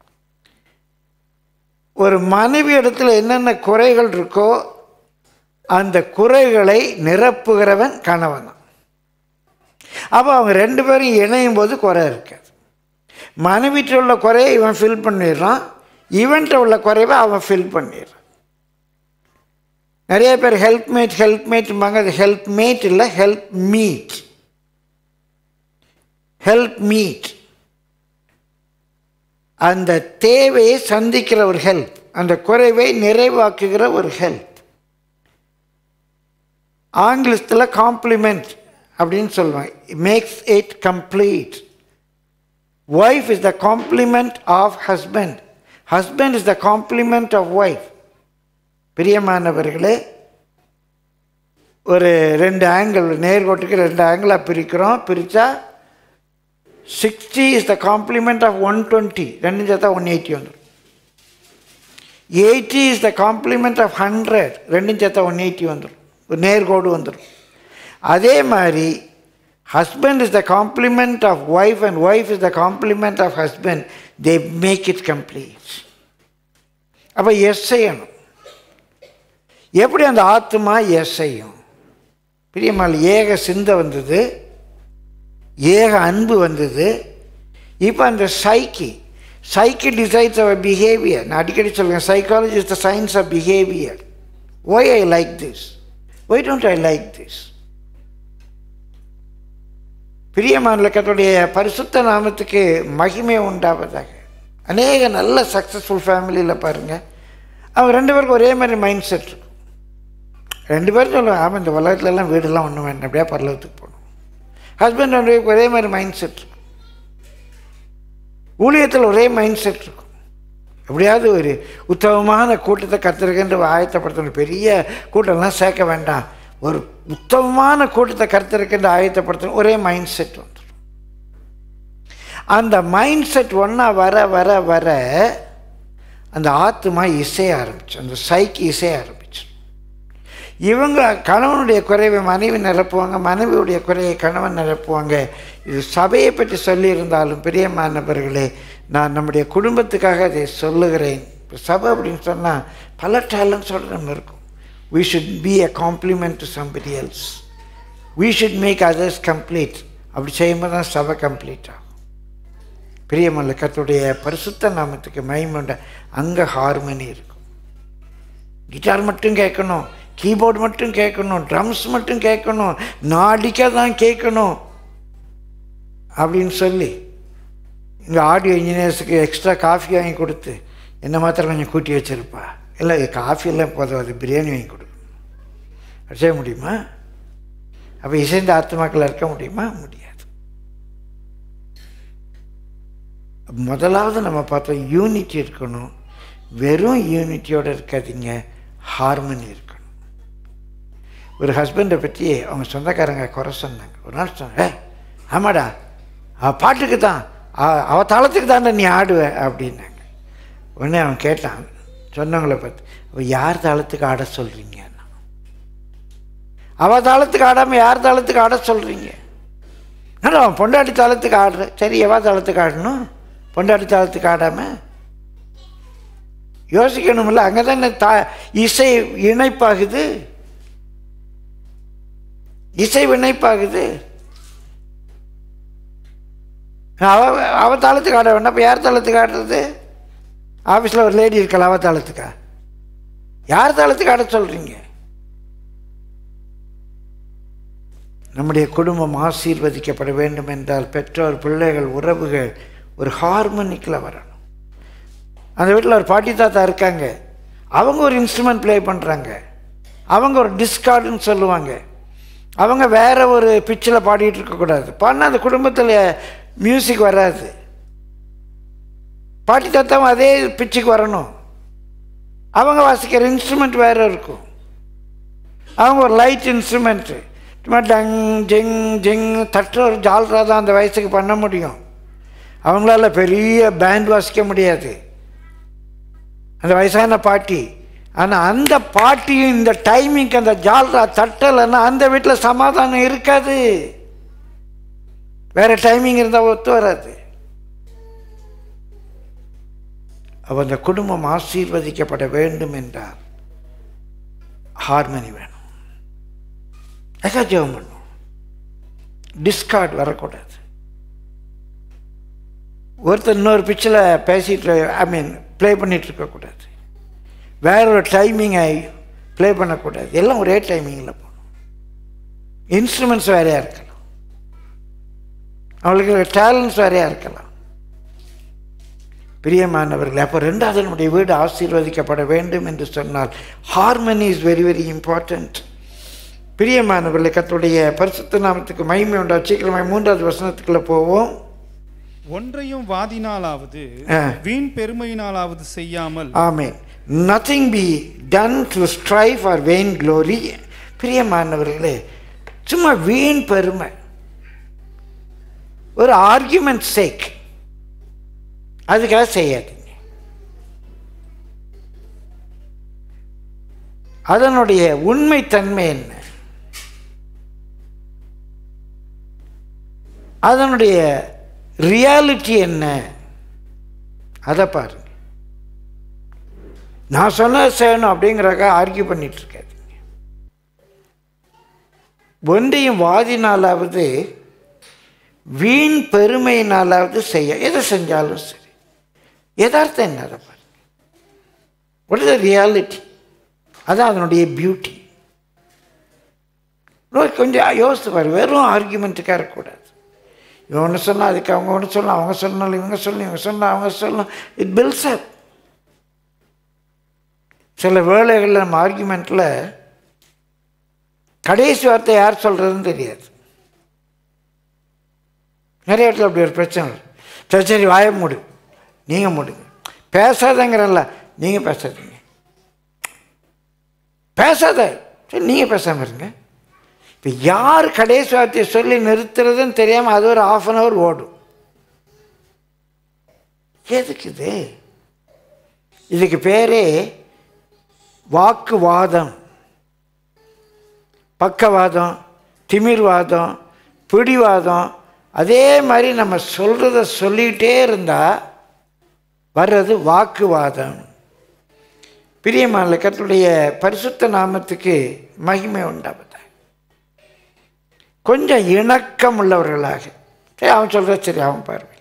ஒரு மனைவி இடத்துல என்னென்ன குறைகள் இருக்கோ அந்த குறைகளை நிரப்புகிறவன் கணவன் அப்போ அவங்க ரெண்டு பேரும் இணையும் போது குறை இருக்காது மனைவிட்ட உள்ள குறையை இவன் ஃபில் பண்ணிடுறான் இவன்கிட்ட உள்ள குறைவை அவன் ஃபில் பண்ணிடுறான் நிறைய பேர் ஹெல்ப்மேட் ஹெல்ப்மேட்பாங்க அது ஹெல்ப் மேட் இல்லை ஹெல்ப் மீட் ஹெல்ப் மீட் அந்த தேவையை சந்திக்கிற ஒரு ஹெல்ப் அந்த குறைவை நிறைவாக்குகிற ஒரு ஹெல்ப் ஆங்கிலத்தில் காம்ப்ளிமெண்ட் அப்படின்னு சொல்லுவாங்க makes it complete wife is the complement of husband husband is the complement of wife பிரியமானவர்களே ஒரு ரெண்டு ஆங்கிள் நேர்கோட்டுக்கு ரெண்டு ஆங்கிளாக பிரிக்கிறோம் பிரித்தா sixty is the complement of one twenty ரெண்டு சேர்த்தா ஒன் எயிட்டி வந்துடும் eighty is the complement of hundred ரெண்டும் சேர்த்தா ஒன் எயிட்டி வந்துடும் ஒரு நேர்கோடு வந்துடும் அதே மாதிரி husband is the complement of wife and wife is the complement of husband they make it complete அப்போ எஸ் செய்யணும் எப்படி அந்த ஆத்மா எஸ் செய்யும் பிரியமால் ஏக சிந்தை வந்தது ஏக அன்பு வந்தது இப்போ அந்த சைக்கி சைக்கி டிசைட்ஸ் அவர் பிஹேவியர் நான் அடிக்கடி சொல்லுவேன் psychology is the science of behaviour why I like this why don't I like this பிரியமானக்கத்துடைய பரிசுத்த நாமத்துக்கு மகிமை உண்டாவதாக அநேக நல்ல சக்ஸஸ்ஃபுல் ஃபேமிலியில் பாருங்கள் அவங்க ரெண்டு பேருக்கும் ஒரே மாதிரி மைண்ட் செட் இருக்கும் ரெண்டு பேரும் சொல்லுவாங்க ஆமாம் இந்த உலகத்துலலாம் வீடெல்லாம் ஒன்றும் வேண்டாம் அப்படியே பரலவத்துக்கு போகணும் ஹஸ்பண்ட் ரெண்டு பேருக்கு ஒரே மாதிரி மைண்ட் செட் இருக்கும் ஊழியத்தில் ஒரே மைண்ட் செட் இருக்கும் எப்படியாவது ஒரு உத்தமமான கூட்டத்தை கத்திருக்கின்ற ஆயத்தப்படுத்தணும் பெரிய கூட்டம்லாம் சேர்க்க வேண்டாம் ஒரு உத்தமமான கூட்டத்தை கருத்திருக்கின்ற ஆயத்தப்படுத்தணும் ஒரே மைண்ட் செட் வந்துடும் அந்த மைண்ட் செட் ஒன்றா வர வர வர அந்த ஆத்மா இசைய ஆரம்பிச்சு அந்த சைக்கு இசைய ஆரம்பிச்சு இவங்க கணவனுடைய குறைவை மனைவி நிரப்புவாங்க மனைவியுடைய குறையை கணவன் நிரப்புவாங்க இது சபையை பற்றி சொல்லியிருந்தாலும் பிரியமானவர்களே நான் நம்முடைய குடும்பத்துக்காக அதை சொல்லுகிறேன் இப்போ சபை அப்படின்னு சொன்னால் பல டேலண்ட்ஸோடு நம்ம இருக்கும் we should be a compliment to somebody else we should make others complete அப்படி செய்யும்போது தான் சபை கம்ப்ளீட் ஆகும் பிரியமல்ல கத்துடைய பரிசுத்த நாமத்துக்கு மயமுண்ட அங்கே ஹார்மனி இருக்கும் கிட்டார் மட்டும் கேட்கணும் கீபோர்டு மட்டும் கேட்கணும் ட்ரம்ஸ் மட்டும் கேட்கணும் நாடிக்க தான் கேட்கணும் அப்படின்னு சொல்லி இங்கே ஆடியோ இன்ஜினியர்ஸுக்கு எக்ஸ்ட்ரா காஃபி வாங்கி கொடுத்து என்ன மாத்திரம் கொஞ்சம் கூட்டி வச்சிருப்பா இல்லை காஃபியெல்லாம் போதாது பிரியாணி வாங்கி கொடுக்கணும் அது செய்ய முடியுமா அப்போ இசைந்த ஆத்மாக்கள் இருக்க முடியுமா முடியாது முதலாவது நம்ம பார்த்தோம் யூனிட்டி இருக்கணும் வெறும் யூனிட்டியோடு இருக்காதீங்க ஹார்மனி இருக்கணும் ஒரு ஹஸ்பண்டை பற்றி அவங்க சொந்தக்காரங்க குறை சொன்னாங்க ஒரு நாள் சொன்னாங்க "ஏய், ஆமாடா அவள் பாட்டுக்கு தான் அவ- அவ தாளத்துக்கு தான்டா நீ ஆடுவ அப்படின்னாங்க உடனே அவன் கேட்டான் சொன்னவங்கள பார்த்து அப்போ யார் தாளத்துக்கு ஆட சொல்கிறீங்க அவள் தாளத்துக்கு ஆடாமல் யார் தாளத்துக்கு ஆட சொல்கிறீங்க ஆனால் அவன் பொண்டாட்டி தாளத்துக்கு ஆடுற சரி எவா தாளத்துக்கு ஆடணும் பொண்டாட்டி தாளத்துக்கு ஆடாமல் யோசிக்கணும்ல அங்கே தானே தா இசை இணைப்பாகுது இசை இணைப்பாகுது அவ அவ தாளத்துக்கு ஆட வேண்டாம் இப்போ யார் தாளத்துக்கு ஆடுறது ஆஃபீஸில் ஒரு லேடி இருக்கல அவ தாளத்துக்கா யார் தாளத்துக்கு ஆட சொல்கிறீங்க நம்முடைய குடும்பம் ஆசீர்வதிக்கப்பட வேண்டும் என்றால் பெற்றோர் பிள்ளைகள் உறவுகள் ஒரு ஹார்மோனிக்கில் வரணும் அந்த வீட்டில் ஒரு பாட்டி தாத்தா இருக்காங்க அவங்க ஒரு இன்ஸ்ட்ருமெண்ட் ப்ளே பண்ணுறாங்க அவங்க ஒரு டிஸ்கார்டுன்னு சொல்லுவாங்க அவங்க வேற ஒரு பிச்சில் பாடிட்டு இருக்கக்கூடாது பாடினா அந்த குடும்பத்தில் மியூசிக் வராது பாட்டி தாத்தாவும் அதே பிச்சுக்கு வரணும் அவங்க வாசிக்கிற இன்ஸ்ட்ருமெண்ட் வேறு இருக்கும் அவங்க ஒரு லைட் இன்ஸ்ட்ருமெண்ட்டு சும்மா டங் ஜிங் ஜிங் தட்டுற ஒரு ஜால்ரா தான் அந்த வயசுக்கு பண்ண முடியும் அவங்களால பெரிய பேண்ட் வாசிக்க முடியாது அந்த வயசான பாட்டி ஆனால் அந்த பாட்டியும் இந்த டைமிங்க்கு அந்த ஜால்ரா தட்டலைன்னா அந்த வீட்டில் சமாதானம் இருக்காது வேற டைமிங் இருந்தால் ஒத்து வராது அப்போ அந்த குடும்பம் ஆசீர்வதிக்கப்பட வேண்டும் என்றால் ஹார்மனி வேணும் அதுக்காக ஜெபம் பண்ணும் டிஸ்கார்ட் வரக்கூடாது ஒருத்தர் இன்னொரு பிச்சில் பேசிட்டு ஐ மீன் ப்ளே பண்ணிட்டு இருக்கக்கூடாது வேற ஒரு டைமிங்கை ப்ளே பண்ணக்கூடாது எல்லாம் ஒரே டைமிங்கில் போகணும் இன்ஸ்ட்ருமெண்ட்ஸ் வேறையாக இருக்கலாம் அவங்களுக்கு டேலண்ட்ஸ் வேறையாக இருக்கலாம் பிரியமானவர்களே அப்போ ரெண்டாவது நம்முடைய வீடு ஆசீர்வதிக்கப்பட வேண்டும் என்று சொன்னால் harmony is very very important பிரியமானவர்களே கத்துடைய பரிசுத்த நாமத்துக்கு மகிமை உண்டா சீக்கிரமாக மூன்றாவது வசனத்துக்குள்ள போவோம் ஒன்றையும் வாதினாலாவது ஆ. வீண் பெருமையினாலாவது செய்யாமல் ஆமென் nothing be done to strive for vain glory பிரியமானவர்களே சும்மா வீண் பெருமை ஒரு ஆர்கியூமெண்ட் சேக் அதுக்காக செய்யாதீங்க அதனுடைய உண்மைத்தன்மை என்ன அதனுடைய ரியாலிட்டி என்ன அதை பாருங்க நான் சொன்னது செய்யணும் அப்படிங்கிறக்கா ஆர்கியூ பண்ணிட்டு இருக்காதீங்க ஒன்றையும் வாதினாலாவது வீண் பெருமையினாலாவது செய்ய எதை செஞ்சாலும் சரி யதார்த்தம் என்ன அதை பாருங்க வாட் இஸ் ரியாலிட்டி அதான் அதனுடைய பியூட்டி கொஞ்சம் யோசித்து பாரு வெறும் ஆர்கியூமெண்ட்டுக்காக இருக்கக்கூடாது இவன் ஒன்று சொன்னால் அதுக்கு அவங்க ஒன்று சொல்லலாம் அவங்க சொன்னாலும் இவங்க சொல்லணும் இவங்க சொன்னால் அவங்க சொல்லணும் இட் பில்ஸ் அப் சில வேளைகளில் நம்ம ஆர்கியூமெண்ட்டில் கடைசி வார்த்தை யார் சொல்கிறதுன்னு தெரியாது நிறைய இடத்துல அப்படி ஒரு பிரச்சனை வரும். சரி சரி வாய மூடு நீங்கள் மூடுங்க பேசாதங்கிறல்ல நீங்கள் பேசாதீங்க பேசாத சரி நீங்கள் பேசாமல் இருங்க இப்போ யார் கடைசி வார்த்தையை சொல்லி நிறுத்துறதுன்னு தெரியாமல் அது ஒரு ஆஃப் அன் ஹவர் ஓடும் எதுக்கு இது இதுக்கு பேரே வாக்குவாதம் பக்கவாதம் திமிர்வாதம் பிடிவாதம் அதே மாதிரி நம்ம சொல்கிறத சொல்லிக்கிட்டே இருந்தால் வர்றது வாக்குவாதம் பிரியமான கர்த்தருடைய பரிசுத்த நாமத்துக்கு மகிமை உண்டாவதாக கொஞ்சம் இணக்கம் உள்ளவர்களாக சரி அவன் சொல்கிற சரி அவன் பார்வை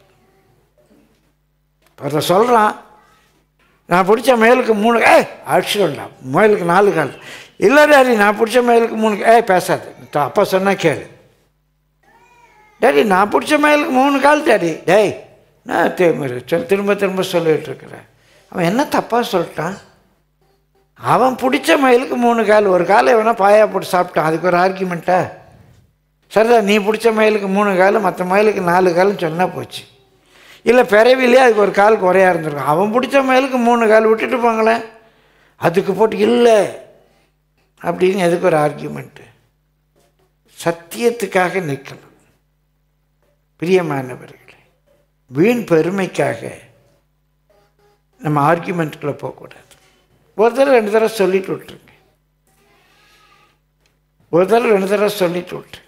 அதை சொல்கிறான் நான் பிடிச்ச மயிலுக்கு மூணு ஏ அடிச்சுடா மயிலுக்கு நாலு கால் இல்லை டாடி நான் பிடிச்ச மயிலுக்கு மூணு ஏ பேசாது த- அப்பா சொன்னால் கேளு டாடி நான் பிடிச்ச மயிலுக்கு மூணு கால் டாடி டேய் நான் திரும்ப சொல் திரும்ப திரும்ப சொல்லிட்டு இருக்கிறேன் அவன் என்ன தப்பாக சொல்லிட்டான் அவன் பிடிச்ச மயிலுக்கு மூணு கால் ஒரு காலை வேணா பாயா போட்டு சாப்பிட்டான் அதுக்கு ஒரு ஆர்கியூமெண்ட்டா சரிதான் நீ பிடிச்ச மயிலுக்கு மூணு கால் மற்ற மயிலுக்கு நாலு கால்னு சொன்னால் போச்சு இல்லை பிறவிலே அதுக்கு ஒரு கால் குறையா இருந்திருக்கும் அவன் பிடிச்ச மயிலுக்கு மூணு கால் விட்டுட்டு போங்களேன் அதுக்கு போட்டு இல்லை அப்படின்னு எதுக்கு ஒரு ஆர்கியூமெண்ட்டு சத்தியத்துக்காக நிற்கலாம் பிரியமானவர்களே வீண் பெருமைக்காக நம்ம ஆர்கியூமெண்ட்டுக்குள்ளே போகக்கூடாது ஒரு தடவை ரெண்டு தடவை சொல்லிட்டு விட்டுருங்க ஒரு தடவை ரெண்டு தடவை சொல்லிட்டு விட்டுருங்க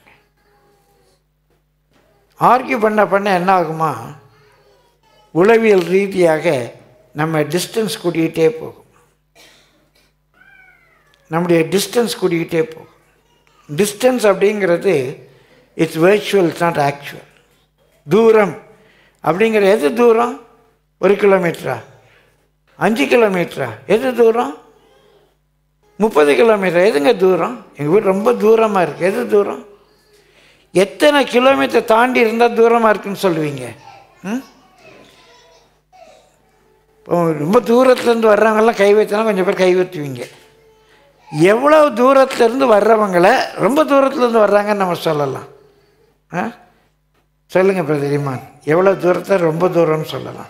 ஆர்கியூ பண்ண பண்ண என்ன ஆகுமா உளவியல் ரீதியாக நம்ம டிஸ்டன்ஸ் கூட்டிகிட்டே போகும் நம்முடைய டிஸ்டன்ஸ் கூட்டிக்கிட்டே போகும் டிஸ்டன்ஸ் அப்படிங்கிறது it's virtual it's not actual தூரம் அப்படிங்கிற எது தூரம் ஒரு கிலோமீட்டரா அஞ்சு கிலோமீட்டரா எது தூரம் முப்பது கிலோமீட்டர் எதுங்க தூரம் எங்கள் வீடு ரொம்ப தூரமாக இருக்குது எது தூரம் எத்தனை கிலோமீட்டர் தாண்டி இருந்தால் தூரமாக இருக்குன்னு சொல்லுவீங்க ம் இப்போ ரொம்ப தூரத்துலேருந்து வர்றவங்கெல்லாம் கை வைத்தனா கொஞ்சம் பேர் கை வைத்துவீங்க எவ்வளோ தூரத்துலேருந்து வர்றவங்கள ரொம்ப தூரத்துலேருந்து வர்றாங்கன்னு நம்ம சொல்லலாம் ஆ சொல்லுங்கள் பிரதிரிமான் எவ்வளோ தூரத்தை ரொம்ப தூரம்னு சொல்லலாம்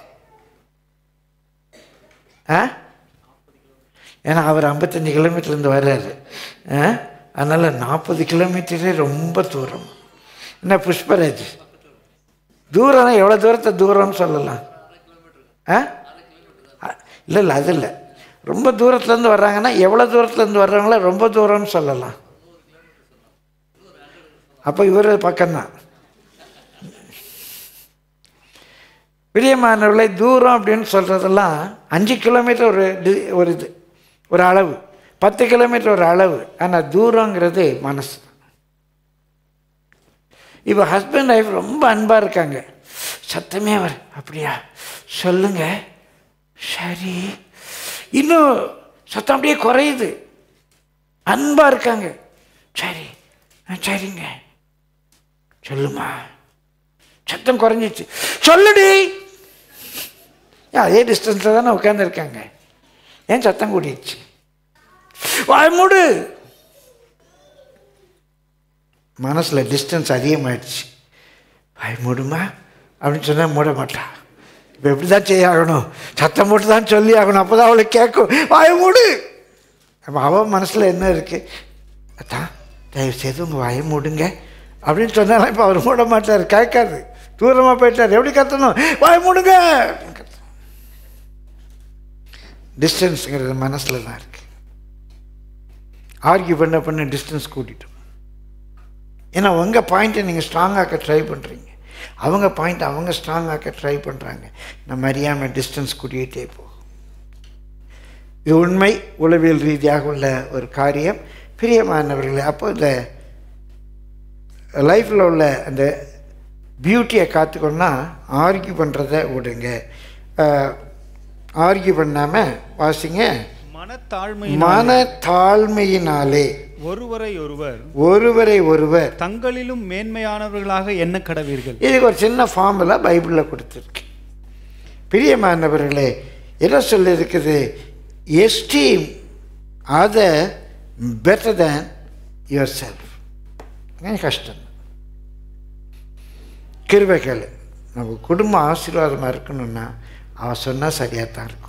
ஆ ஏன்னா அவர் ஐம்பத்தஞ்சு கிலோமீட்டர்லேருந்து வர்றாரு ஆ அதனால் நாற்பது கிலோமீட்டரே ரொம்ப தூரம் என்ன புஷ்பராஜ் தூரம்னா எவ்வளோ தூரத்தை தூரம்னு சொல்லலாம் ஆ இல்லை இல்லை அது இல்லை ரொம்ப தூரத்துலேருந்து வர்றாங்கன்னா எவ்வளோ தூரத்துலேருந்து வர்றவங்கள ரொம்ப தூரம்னு சொல்லலாம் அப்போ இவர் பக்கம்தான் பிரியமானவர்களை தூரம் அப்படின்னு சொல்கிறதெல்லாம் அஞ்சு கிலோமீட்டர் ஒரு டி- ஒரு இது ஒரு அளவு பத்து கிலோமீட்டர் ஒரு அளவு ஆனால் தூரங்கிறது மனசு இப்போ ஹஸ்பண்ட் ஒய்ஃப் ரொம்ப அன்பாக இருக்காங்க சத்தமே வர அப்படியா சொல்லுங்க சரி இன்னும் சத்தம் அப்படியே குறையுது அன்பாக இருக்காங்க சரி ஆ, சரிங்க சொல்லுமா சத்தம் குறைஞ்சிச்சு சொல்லுடி ஏன் அதே டிஸ்டன்ஸில் தானே உட்காந்துருக்காங்க ஏன் சத்தம் கூடிடுச்சு வாய் மூடு மனசில் டிஸ்டன்ஸ் அதிகமாயிடுச்சு வாய் மூடுமா அப்படின்னு சொன்னால் மூட மாட்டா இப்போ எப்படி தான் செய்ய ஆகணும் சத்தம் போட்டு தான் சொல்லி ஆகணும் அப்போ தான் அவளுக்கு கேட்கும் வாய் மூடு அப்போ அவன் மனசில் என்ன இருக்குது அதான் தயவு செய்து உங்கள் வாயை மூடுங்க அப்படின்னு சொன்னாலும் இப்போ அவர் மூட மாட்டார் கேட்காது தூரமாக போயிட்டார் எப்படி கத்தணும் வாய் மூடுங்க டிஸ்டன்ஸுங்கிறது மனசில் தான் இருக்கு ஆர்கியூ பண்ண பண்ண டிஸ்டன்ஸ் கூட்டிட்டோம் ஏன்னா உங்கள் பாயிண்ட்டை நீங்கள் ஸ்ட்ராங்காக்க ட்ரை பண்ணுறீங்க அவங்க பாயிண்ட் அவங்க ஸ்ட்ராங்காக்க ட்ரை பண்ணுறாங்க நம்ம அறியாமல் டிஸ்டன்ஸ் கூட்டிகிட்டே போகும் இது உண்மை உளவியல் ரீதியாக உள்ள ஒரு காரியம் பிரியமானவர்களே அப்போ இந்த லைஃப்பில் உள்ள அந்த பியூட்டியை காத்துக்கணும்னா ஆர்கியூ பண்ணுறத விடுங்க ஆர்கியூ பண்ணாமல் வாசிங்க மனத்தாழ்மை மனத்தாழ்மையினாலே ஒருவரை ஒருவர் ஒருவரை ஒருவர் தங்களிலும் மேன்மையானவர்களாக எண்ண கடவீர்கள் இதுக்கு ஒரு சின்ன ஃபார்முலா பைபிளில் கொடுத்துருக்கு பிரியமானவர்களே என்ன சொல்லியிருக்குது esteem other better than yourself கஷ்டம் கிருபைகள் நம்ம குடும்பம் ஆசீர்வாதமாக இருக்கணும்னா அவர் சொன்னால் சரியாக தான் இருக்கும்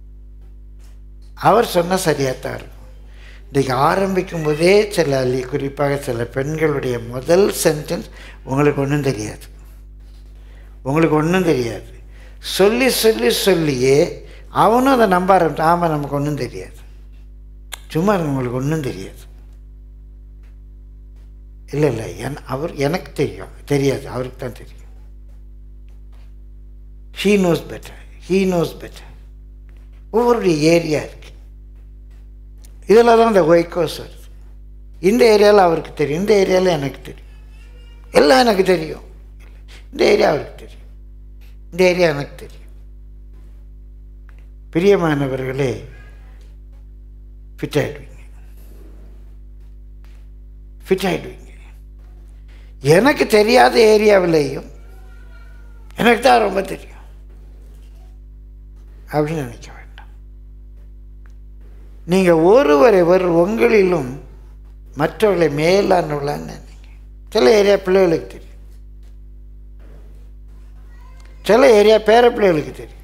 அவர் சொன்னால் சரியாக தான் இருக்கும் இன்றைக்கி ஆரம்பிக்கும் போதே சில லி- குறிப்பாக சில பெண்களுடைய முதல் சென்டென்ஸ் உங்களுக்கு ஒன்றும் தெரியாது உங்களுக்கு ஒன்றும் தெரியாது சொல்லி சொல்லி சொல்லியே அவனும் அதை நம்ப ஆரம்பிச்சு ஆமாம் நமக்கு ஒன்றும் தெரியாது சும்மா இருங்க, உங்களுக்கு ஒன்றும் தெரியாது இல்லை இல்லை என் அவர் எனக்கு தெரியும் தெரியாது அவருக்கு தான் தெரியும் he knows better he knows better ஒவ்வொருடைய ஏரியா இருக்கு இதில் தான் இந்த ஒய்கோஸ் வருது இந்த ஏரியாவில் அவருக்கு தெரியும் இந்த ஏரியாவில் எனக்கு தெரியும் எல்லாம் எனக்கு தெரியும் இந்த ஏரியா அவருக்கு தெரியும் இந்த ஏரியா எனக்கு தெரியும் பிரியமானவர்களே ஃபிட் ஆகிடுவீங்க ஃபிட் ஆகிடுவீங்க எனக்கு தெரியாத ஏரியாவிலேயும் எனக்கு தான் ரொம்ப தெரியும் அப்படின்னு நினைக்க வேண்டாம் நீங்கள் ஒருவரை ஒரு உங்களிலும் மற்றவர்களை மேலானவர்களான்னு நினைங்க சில ஏரியா பிள்ளைகளுக்கு தெரியும் சில ஏரியா பேர பிள்ளைகளுக்கு தெரியும்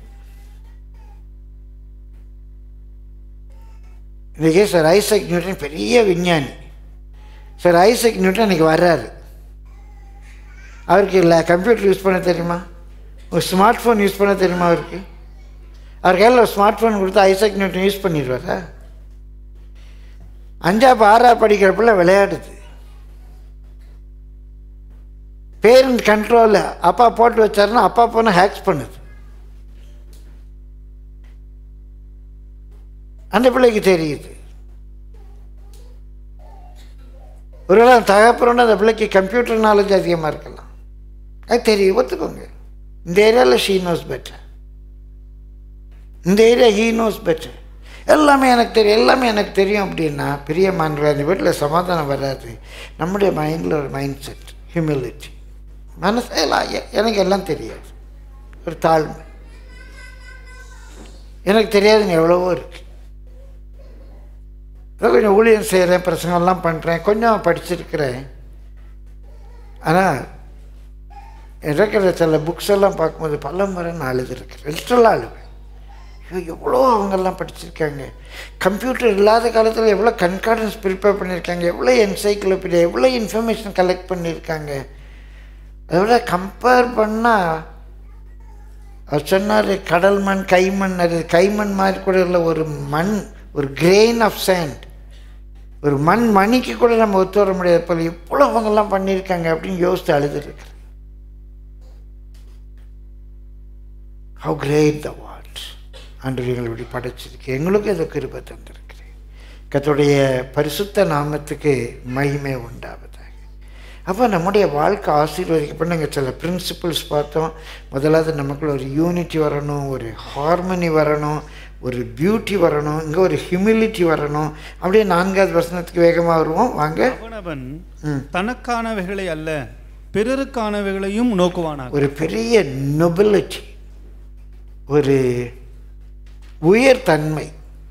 இன்றைக்கி சார் ஐசக் நியூட்டன் பெரிய விஞ்ஞானி சார் ஐசக் நியூட்டன் இன்னைக்கு வர்றாரு அவருக்கு இல்லை கம்ப்யூட்டர் யூஸ் பண்ண தெரியுமா ஒரு ஸ்மார்ட் ஃபோன் யூஸ் பண்ண தெரியுமா அவருக்கு அவர் கையில் ஒரு ஸ்மார்ட் ஃபோன் கொடுத்து ஐசக் நியூட்டன் யூஸ் பண்ணிடுவாரா அஞ்சாப்பு ஆறா படிக்கிற பிள்ளை விளையாடுது பேரண்ட் கண்ட்ரோலில் அப்பா போட்டு வச்சாருன்னா அப்பா போன ஹேக்ஸ் பண்ணுது அந்த பிள்ளைக்கு தெரியுது ஒருவேளை தகப்புறோன்னு அந்த பிள்ளைக்கு கம்ப்யூட்டர் நாலேஜ் அதிகமாக இருக்கலாம் அது தெரியும் ஒத்துக்கோங்க இந்த ஏரியாவில் ஷீ நோஸ் பெட்டர் இந்த ஏரியா ஹீ நோஸ் பெட்டர் எல்லாமே எனக்கு தெரியும் எல்லாமே எனக்கு தெரியும் அப்படின்னா பெரிய மாணவர்கள் அந்த வீட்டில் சமாதானம் வராது நம்முடைய மைண்டில் ஒரு மைண்ட் செட் ஹியூமிலிட்டி மனசு எல்லாம் எ- எனக்கு எல்லாம் தெரியாது ஒரு தாழ்மை எனக்கு தெரியாதுங்க எவ்வளவோ இருக்குது ஏதோ கொஞ்சம் ஊழியம் செய்கிறேன் பிரசங்கம்லாம் பண்ணுறேன் கொஞ்சம் படிச்சிருக்கிறேன் ஆனால் இருக்கிற சில புக்ஸ் எல்லாம் பார்க்கும்போது பல முறை நான் அழுதுருக்கிறேன் லிட்டரலாக அழுவேன் ஐயோ எவ்வளோ அவங்கெல்லாம் படிச்சிருக்காங்க கம்ப்யூட்டர் இல்லாத காலத்தில் எவ்வளோ கன்கார்டன்ஸ் ப்ரிப்பேர் பண்ணியிருக்காங்க எவ்வளோ என்சைக்ளோபீடியா எவ்வளோ இன்ஃபர்மேஷன் கலெக்ட் பண்ணியிருக்காங்க அதை விட கம்பேர் பண்ணால் அவர் சொன்னார் கடல் மண் கைமண் அது கைமண் மாதிரி கூட இல்லை ஒரு மண் ஒரு கிரெயின் ஆஃப் சேண்ட் ஒரு மண் மணிக்கு கூட நம்ம ஒத்து வர முடியாது போல இவ்வளோ அவங்கெல்லாம் பண்ணியிருக்காங்க அப்படின்னு யோசித்து அழுதுருக்கிறேன் ஹவு கிரேட் த வாட் அன்று எங்களை இப்படி படைச்சிருக்கு எங்களுக்கும் இதை கிருபை தந்திருக்கிறேன் கர்த்தருடைய பரிசுத்த நாமத்துக்கு மகிமை உண்டாவதாக அப்போ நம்முடைய வாழ்க்கை ஆசீர்வதிக்கப்பட்டு நாங்கள் சில பிரின்சிபிள்ஸ் பார்த்தோம் முதலாவது நமக்குள்ள ஒரு யூனிட்டி வரணும் ஒரு ஹார்மனி வரணும் ஒரு பியூட்டி வரணும் இங்கே ஒரு ஹியூமிலிட்டி வரணும் அப்படியே நான்காவது வசனத்துக்கு வேகமாக வருவோம் வாங்க அவனவன் ம். தனக்கானவைகளை அல்ல பிறருக்கானவைகளையும் நோக்குவானாக ஒரு பெரிய நொபிலிட்டி ஒரு உயர் தன்மை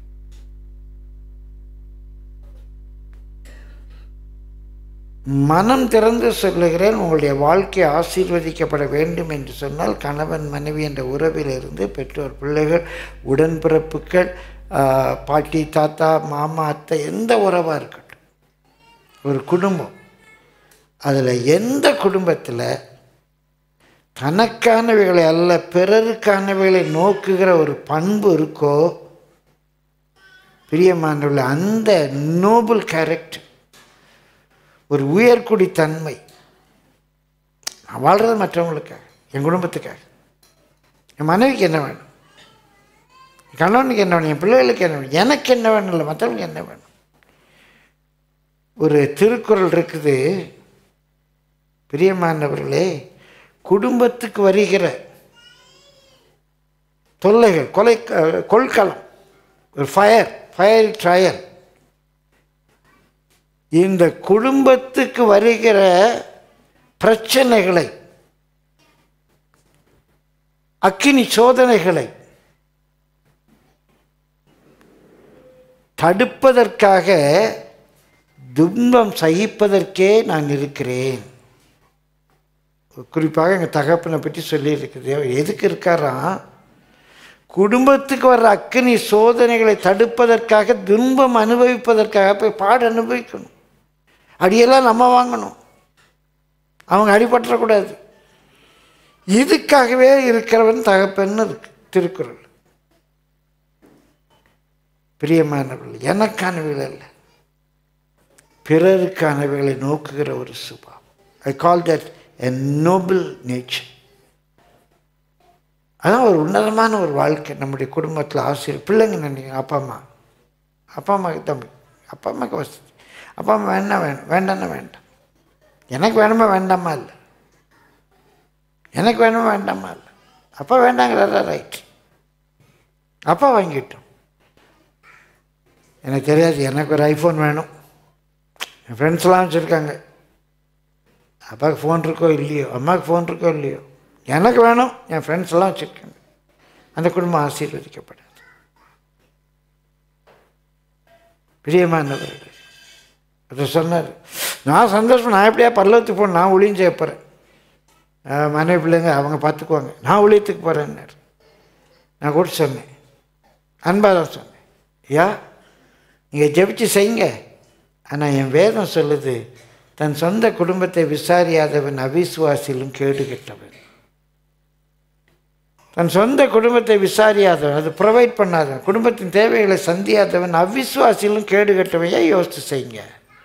மனம் திறந்து சொல்லுகிறேன் உங்களுடைய வாழ்க்கை ஆசீர்வதிக்கப்பட வேண்டும் என்று சொன்னால் கணவன் மனைவி என்ற உறவிலிருந்து பெற்றோர் பிள்ளைகள் உடன்பிறப்புகள் ஆ, பாட்டி தாத்தா மாமா அத்தை எந்த உறவாக இருக்கட்டும் ஒரு குடும்பம் அதில் எந்த குடும்பத்தில் தனக்கானவைகளை அல்ல பிறருக்கானவைகளை நோக்குகிற ஒரு பண்பு இருக்கோ பிரியமானவர்களே அந்த நோபல் கேரக்டர் ஒரு உயர்குடி தன்மை நான் வாழ்கிறது மற்றவங்களுக்காக என் குடும்பத்துக்காக என் மனைவிக்கு என்ன வேணும் என் கணவனுக்கு என்ன வேணும் என் பிள்ளைகளுக்கு என்ன வேணும் எனக்கு என்ன வேணும் இல்லை மற்றவங்களுக்கு என்ன வேணும் ஒரு திருக்குறள் இருக்குது பிரியமானவர்களே குடும்பத்துக்கு வருகிற தொல்லைகள் கொலை கொள்களம் ஒரு ஃபயர் ஃபயர் ட்ரையல் இந்த குடும்பத்துக்கு வருகிற பிரச்சனைகளை அக்கினி சோதனைகளை தடுப்பதற்காக துன்பம் சகிப்பதற்கே நான் இருக்கிறேன் குறிப்பாக எங்கள் தகப்பனை பற்றி சொல்லியிருக்குது அவர் எதுக்கு இருக்காராம் குடும்பத்துக்கு வர்ற அக்கினி சோதனைகளை தடுப்பதற்காக துன்பம் அனுபவிப்பதற்காக போய் பாடு அனுபவிக்கணும் அடியெல்லாம் நம்ம வாங்கணும் அவங்க அடிபற்றக்கூடாது இதுக்காகவே இருக்கிறவன் தகப்பன்னு இருக்கு திருக்குறள் பிரியமானவர்கள் எனக்கானவர்கள் அல்ல பிறருக்கானவைகளை நோக்குகிற ஒரு சுபாவம் I call that a noble nature அதான் ஒரு உன்னதமான ஒரு வாழ்க்கை நம்முடைய குடும்பத்தில் ஆசிரியர் பிள்ளைங்க நினைக்கிங்க அப்பா அம்மா அப்பா அம்மாவுக்கு தம்பி அப்பா அம்மாவுக்கு வசதி அப்பா அம்மா வேணா வேணும் வேண்டாம்னா வேண்டாம் எனக்கு வேணுமா வேண்டாமா இல்லை எனக்கு வேணுமா வேண்டாமா இல்லை அப்பா வேண்டாங்கிறாரா ரைட் அப்பா வாங்கிட்டோம் எனக்கு தெரியாது எனக்கு ஒரு ஐஃபோன் வேணும் என் ஃப்ரெண்ட்ஸ்லாம் வச்சுருக்காங்க அப்பாவுக்கு ஃபோன் இருக்கோ இல்லையோ அம்மாவுக்கு ஃபோன் இருக்கோ இல்லையோ எனக்கு வேணும் என் ஃப்ரெண்ட்ஸ் எல்லாம் வச்சுருக்காங்க அந்த குடும்பம் ஆசீர்வதிக்கப்படாது பிரியமானவர்கள் அதை சொன்னார் நான் சந்தோஷம் நான் எப்படியா பல்லவத்துக்கு போகணும் நான் ஒளியும் செய்ய போகிறேன் மனைவி பிள்ளைங்க அவங்க பார்த்துக்குவாங்க நான் ஒளியத்துக்கு போகிறேன்னாரு நான் கூட சொன்னேன் அன்பாக தான் சொன்னேன் ஐயா நீங்கள் ஜெபிச்சு செய்யுங்க ஆனால் என் வேதம் சொல்லுது தன் சொந்த குடும்பத்தை விசாரியாதவன் அவிசுவாசியிலும் கேடு கெட்டவன் தன் சொந்த குடும்பத்தை விசாரியாதவன் அது ப்ரொவைட் பண்ணாதவன் குடும்பத்தின் தேவைகளை சந்தியாதவன் அவிசுவாசியிலும் கேடு கெட்டவன் ஏன் யோசித்து செய்யுங்க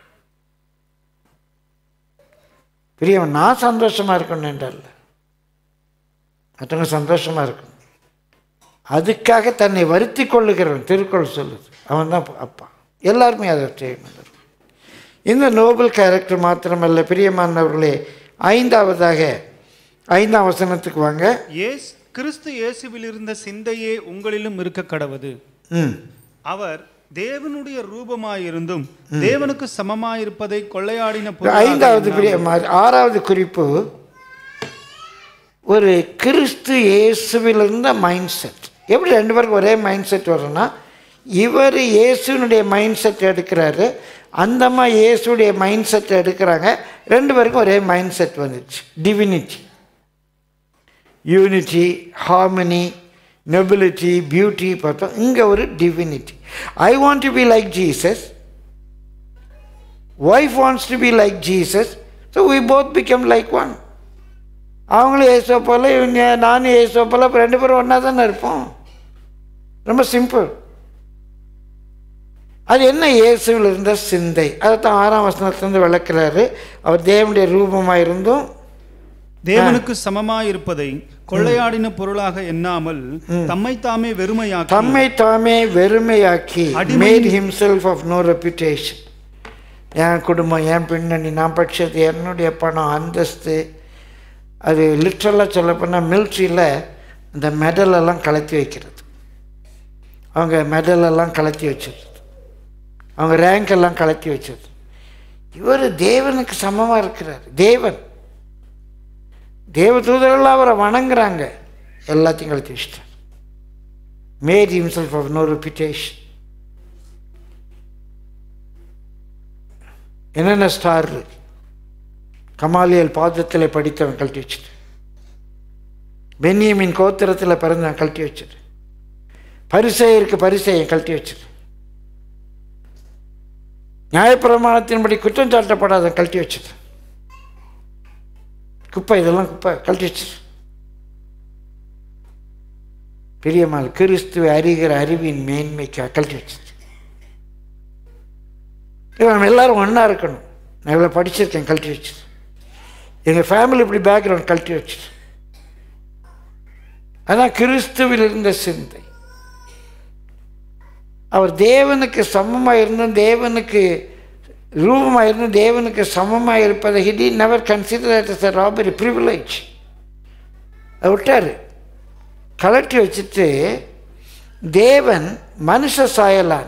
பெரியவன் நான் சந்தோஷமாக இருக்கணும் என்றால் மற்றவங்க சந்தோஷமாக இருக்கணும் அதுக்காக தன்னை வருத்தி கொள்ளுகிறவன் திருக்குறள் சொல்லுது அவன் தான் அப்பா எல்லாருமே அதை செய்யணும் இந்த நோபல் கேரக்டர் மாத்திரமல்ல பிரியமானவர்களே ஐந்தாவதாக ஐந்தாம் வசனத்துக்கு வாங்க இயேசு கிறிஸ்து இயேசுவில் இருந்த சிந்தையே உங்களிலும் இருக்க கடவது ம் அவர் தேவனுடைய ரூபமாயிருந்தும் தேவனுக்கு சமமாயிருப்பதை கொள்ளையாடின ஐந்தாவது பிரிய மா- ஆறாவது குறிப்பு ஒரு கிறிஸ்து இயேசுவில் இருந்த மைண்ட் செட் எப்படி ரெண்டு பேருக்கு ஒரே மைண்ட் செட் வரும்னா இவர் இயேசுனுடைய மைண்ட் செட் எடுக்கிறாரு அந்தம்மா இயேசுடைய மைண்ட் செட் எடுக்கிறாங்க ரெண்டு பேருக்கும் ஒரே மைண்ட் செட் வந்துச்சு divinity unity harmony nobility beauty பார்த்தோம் இங்கே ஒரு divinity I want to be like Jesus wife wants to be like Jesus so we both become like one அவங்களும் ஏசோ போல் இவங்க நானும் ஏசோ போல் இப்போ ரெண்டு பேரும் ஒன்றா தானே இருப்போம் ரொம்ப சிம்பிள் அது என்ன இயேசுவில் இருந்த சிந்தை அதைத்தான் ஆறாம் வசனத்திலிருந்து விளக்குறாரு அவர் தேவனுடைய ரூபமாக இருந்தும் தேவனுக்கு சமமாயிருப்பதை கொள்ளையாடின பொருளாக எண்ணாமல் தம்மை தாமே வெறுமையாக்கி தம்மை தாமே வெறுமையாக்கி அடிமை- made himself of no reputation என் குடும்பம் என் பின்னணி நான் படித்தது என்னுடைய பணம் அந்தஸ்து அது லிட்ரலாக சொல்லப்போனால் மிலிட்ரியில் இந்த மெடல் எல்லாம் கலத்தி வைக்கிறது அவங்க மெடல் எல்லாம் கலத்தி வச்சிருது அவங்க ரேங்க் எல்லாம் கலத்தி வச்சது இவர் தேவனுக்கு சமமாக இருக்கிறார் தேவன் தேவதூதர்கள் அவரை வணங்குறாங்க எல்லாத்தையும் கலத்தி வச்சிட்டார் made himself of no reputation என்னென்ன ஸ்டார் கமாலியல் பாதத்தில் படித்தவன் கழட்டி வச்சுட்டு பென்னியமின் கோத்திரத்தில் பிறந்தவன் கழட்டி வச்சுட்டு பரிசெயருக்கு பரிசெயன் கழட்டி வச்சுட்டு நியாயப்பிரமாணத்தின்படி குற்றம் சாட்டப்படாத கழட்டி வச்சுட்டு குப்பை இதெல்லாம் குப்பை கழட்டி வச்சுட்டு பிரியமால் கிறிஸ்துவை அறிகிற அறிவின் மேன்மைக்கு கழட்டி வச்சுட்டு இல்லை நம்ம எல்லாரும் ஒன்றா இருக்கணும் நான் இவ்வளோ படிச்சிருக்கேன் கழட்டி வச்சு எங்கள் ஃபேமிலி இப்படி பேக்ரவுண்ட் கழட்டி வச்சு அதான் கிறிஸ்துவில் இருந்த சிந்தை அவர் தேவனுக்கு சமமாக இருந்தும் தேவனுக்கு ரூபமாக இருந்தும் தேவனுக்கு சமமாக இருப்பதை he did never consider is a robbery privilege அதை விட்டார் கலட்டி வச்சுட்டு தேவன் மனுஷ சாயலான்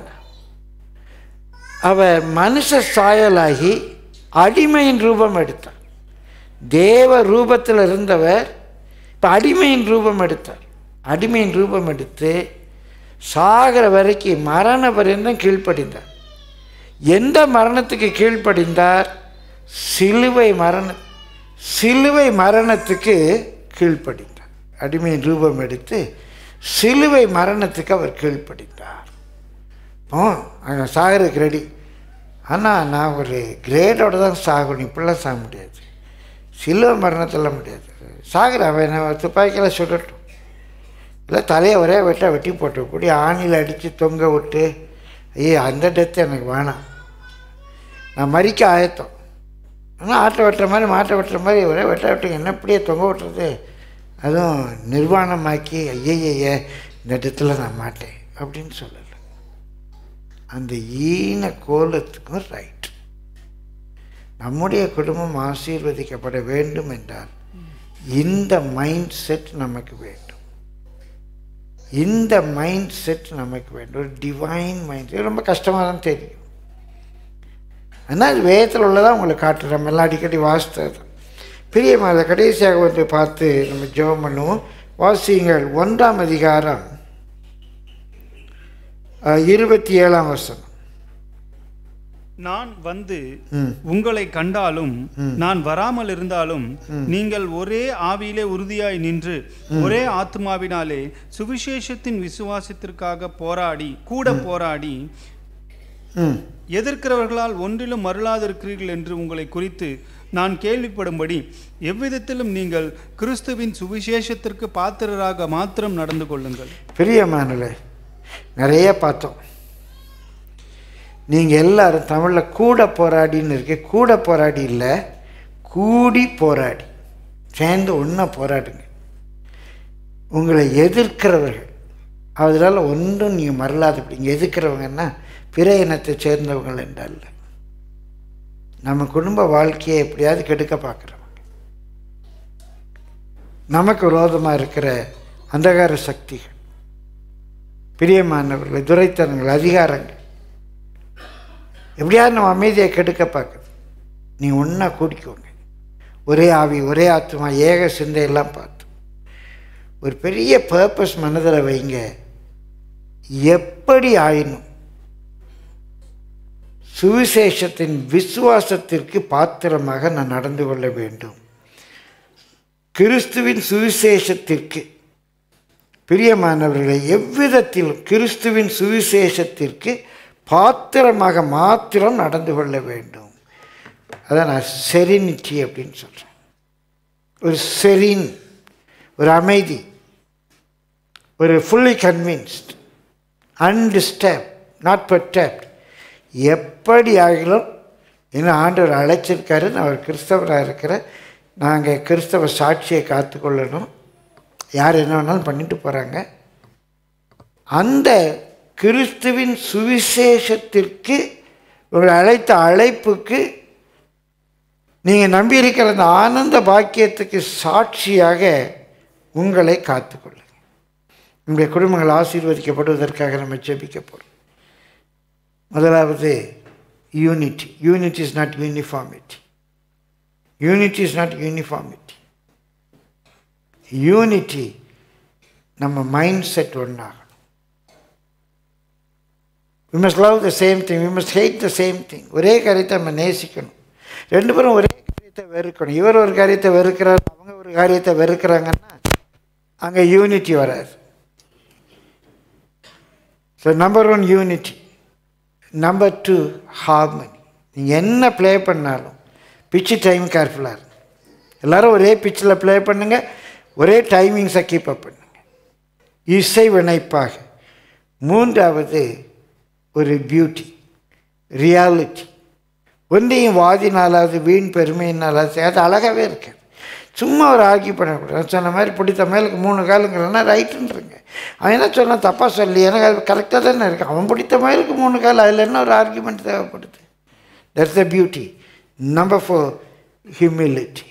அவர் மனுஷ சாயலாகி அடிமையின் ரூபம் எடுத்தார் தேவ ரூபத்தில் இருந்தவர் இப்போ அடிமையின் ரூபம் எடுத்தார் அடிமையின் ரூபம் எடுத்து சாகிற வரைக்கும் மரண பரியந்தம் கீழ்ப்படிந்தார் எந்த மரணத்துக்கு கீழ்ப்படிந்தார் சிலுவை மரண சிலுவை மரணத்துக்கு கீழ்ப்படிந்தார் அடிமையின் ரூபம் எடுத்து சிலுவை மரணத்துக்கு அவர் கீழ்ப்படிந்தார் ஓ அங்கே சாகிறதுக்கு ரெடி ஆனால் நான் ஒரு கிரேடோட தான் சாகணும் இப்படிலாம் சாக முடியாது சிலுவை மரணத்தில் முடியாது சாகிற அவன் என்ன துப்பாக்கியில் சுடட்டும் இல்லை தலையை ஒரே வெட்ட வெட்டி போட்டு கூடி ஆணியில் அடித்து தொங்க விட்டு ஐயோ அந்த டெத்து எனக்கு வேணாம் நான் மறிக்க ஆயத்தம் ஆனால் ஆட்டை வெட்டுற மாதிரி மாட்டை வெட்டுற மாதிரி ஒரே வெட்ட வெட்டுங்க என்ன இப்படியே தொங்க விட்டுறது அதுவும் நிர்வாணமாக்கி ஐயய்ய இந்த இடத்துல நான் மாட்டேன் அப்படின்னு சொல்லலை அந்த ஈன கோலத்துக்கும் ரைட் நம்முடைய குடும்பம் ஆசீர்வதிக்கப்பட வேண்டும் என்றால் இந்த மைண்ட் செட் நமக்கு வேண்டும் இந்த மைண்ட் செட் நமக்கு வேண்டும் ஒரு டிவைன் மைண்ட் செட் ரொம்ப கஷ்டமாக தான் தெரியும் ஆனால் அது வேதத்தில் உள்ளதாக உங்களுக்கு காட்டுறோம் நம்ம எல்லாம் அடிக்கடி வாசித்தது பெரிய மாத கடைசியாக வந்து பார்த்து நம்ம ஜெபம் பண்ணுவோம் வாசியுங்கள் ஒன்றாம் அதிகாரம் அஹ், இருபத்தி ஏழாம் வருஷம் நான் வந்து ம் உங்களை கண்டாலும் நான் வராமல் இருந்தாலும் நீங்கள் ஒரே ஆவியிலே உறுதியாய் நின்று ஒரே ஆத்மாவினாலே சுவிசேஷத்தின் விசுவாசத்திற்காக போராடி கூட போராடி ம் எதிர்க்கிறவர்களால் ஒன்றிலும் மருளாதிருக்கிறீர்கள் என்று உங்களை குறித்து நான் கேள்விப்படும்படி எவ்விதத்திலும் நீங்கள் கிறிஸ்துவின் சுவிசேஷத்திற்கு பாத்திரராக மாத்திரம் நடந்து கொள்ளுங்கள் பிரியமானல நிறைய பார்த்தோம் நீங்கள் எல்லாரும் தமிழில் கூட போராடின்னு இருக்கு கூட போராடி இல்லை கூடி போராடி சேர்ந்து ஒன்றா போராடுங்க உங்களை எதிர்க்கிறவர்கள் அதனால் ஒன்றும் நீங்கள் மறலாதப்படிங்க எதிர்க்கிறவங்கன்னா பிற இனத்தை சேர்ந்தவங்கள் என்றால் நம்ம குடும்ப வாழ்க்கையை எப்படியாவது கெடுக்க பார்க்குறவங்க நமக்கு விரோதமாக இருக்கிற அந்தகார சக்திகள் பிரியமானவர்கள் துரைத்தனங்கள் அதிகாரங்கள் எப்படியாவது நம்ம அமைதியை கெடுக்க பார்க்குது நீ ஒன்றா கூடிக்கோங்க ஒரே ஆவி ஒரே ஆத்மா ஏக சிந்தையெல்லாம் பார்த்து ஒரு பெரிய பர்பஸ் மனதில் வைங்க எப்படி ஆயினும் சுவிசேஷத்தின் விசுவாசத்திற்கு பாத்திரமாக நான் நடந்து கொள்ள வேண்டும் கிறிஸ்துவின் சுவிசேஷத்திற்கு பிரியமானவர்களை எவ்விதத்திலும் கிறிஸ்துவின் சுவிசேஷத்திற்கு பாத்திரமாக மாத்திரம் நடந்து கொள்ள வேண்டும் அதான் நான் செரினிட்டி அப்படின்னு சொல்கிறேன் ஒரு செரின் ஒரு அமைதி ஒரு fully convinced undisturbed not perturbed எப்படி ஆகிலும் இன்னும் ஆண்டவர் அழைச்சிருக்காரு நான் ஒரு கிறிஸ்தவராக இருக்கிறேன் நாங்கள் கிறிஸ்தவ சாட்சியை காத்துக்கொள்ளணும் யார் என்ன வேணாலும் பண்ணிட்டு போகிறாங்க அந்த கிறிஸ்துவின் சுவிசேஷத்திற்கு உங்களை அழைத்த அழைப்புக்கு நீங்கள் நம்பியிருக்கிற அந்த ஆனந்த பாக்கியத்துக்கு சாட்சியாக உங்களை காத்துக்கொள்ளுங்க உங்களுடைய குடும்பங்கள் ஆசீர்வதிக்கப்படுவதற்காக நம்ம ஜெபிக்க போகிறோம் முதலாவது unity unity is not uniformity unity is not uniformity unity நம்ம மைண்ட் செட் ஒன்றாகணும் we must love the same thing we must hate the same thing ஒரே காரியத்தை நம்ம நேசிக்கணும் ரெண்டு பேரும் ஒரே காரியத்தை வெறுக்கணும் இவர் ஒரு காரியத்தை வெறுக்கிறார் அவங்க ஒரு காரியத்தை வெறுக்கிறாங்கன்னா அங்கே யூனிட்டி வராது so number one unity number two harmony நீங்கள் என்ன ப்ளே பண்ணாலும் பிச்சு டைம் கேர்ஃபுல்லாக இருக்கும் எல்லாரும் ஒரே பிச்சில் ப்ளே பண்ணுங்க ஒரே டைமிங்ஸை கீப் அப் பண்ணுங்க இசை வினைப்பாக மூன்றாவது ஒரு பியூட்டி ரியாலிட்டி ஒன்றையும் வாதினாலாவது வீண் பெருமையினாலாவது அது அழகாகவே இருக்காது சும்மா ஒரு ஆர்கியூ பண்ணக்கூடாது சொன்ன மாதிரி பிடித்த மேலுக்கு மூணு காலுங்கிறனா ரைட்டுன்றங்க அவன் என்ன சொன்னான் தப்பாக சொல்லி எனக்கு அது கரெக்டாக தானே இருக்கு அவன் பிடித்த மேலுக்கு மூணு கால் அதில் என்ன ஒரு ஆர்கியூமெண்ட் தேவைப்படுது that's the beauty number four humility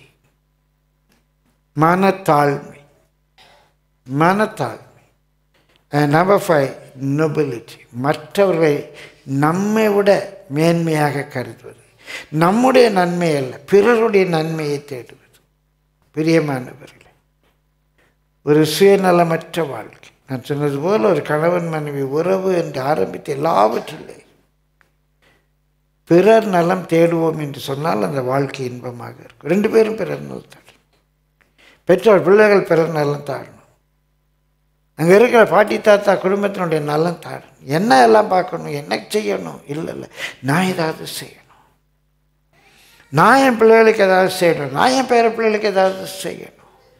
மனத்தாழ்மை மனத்தாழ்மை நம்பர் ஃபைவ் நொபிலிட்டி மற்றவர்களை நம்மை விட மேன்மையாக கருதுவது நம்முடைய நன்மை அல்ல பிறருடைய நன்மையை தேடுவது பிரியமானவர்களே ஒரு சுயநலமற்ற வாழ்க்கை நான் சொன்னது போல் ஒரு கணவன் மனைவி உறவு என்று ஆரம்பித்து எல்லாவற்றிலே பிறர் நலம் தேடுவோம் என்று சொன்னால் அந்த வாழ்க்கை இன்பமாக இருக்கும் ரெண்டு பேரும் பிறர் நலம் தேடணும் பெற்றோர் பிள்ளைகள் பிறர் நலம் தாழணும் அங்கே இருக்கிற பாட்டி தாத்தா குடும்பத்தினுடைய நலம் தாழணும் என்ன எல்லாம் பார்க்கணும் என்ன செய்யணும் இல்லை இல்லை நான் ஏதாவது செய்யணும் நான் என் பிள்ளைகளுக்கு ஏதாவது செய்யணும் நான் என் பேர பிள்ளைகளுக்கு ஏதாவது செய்யணும்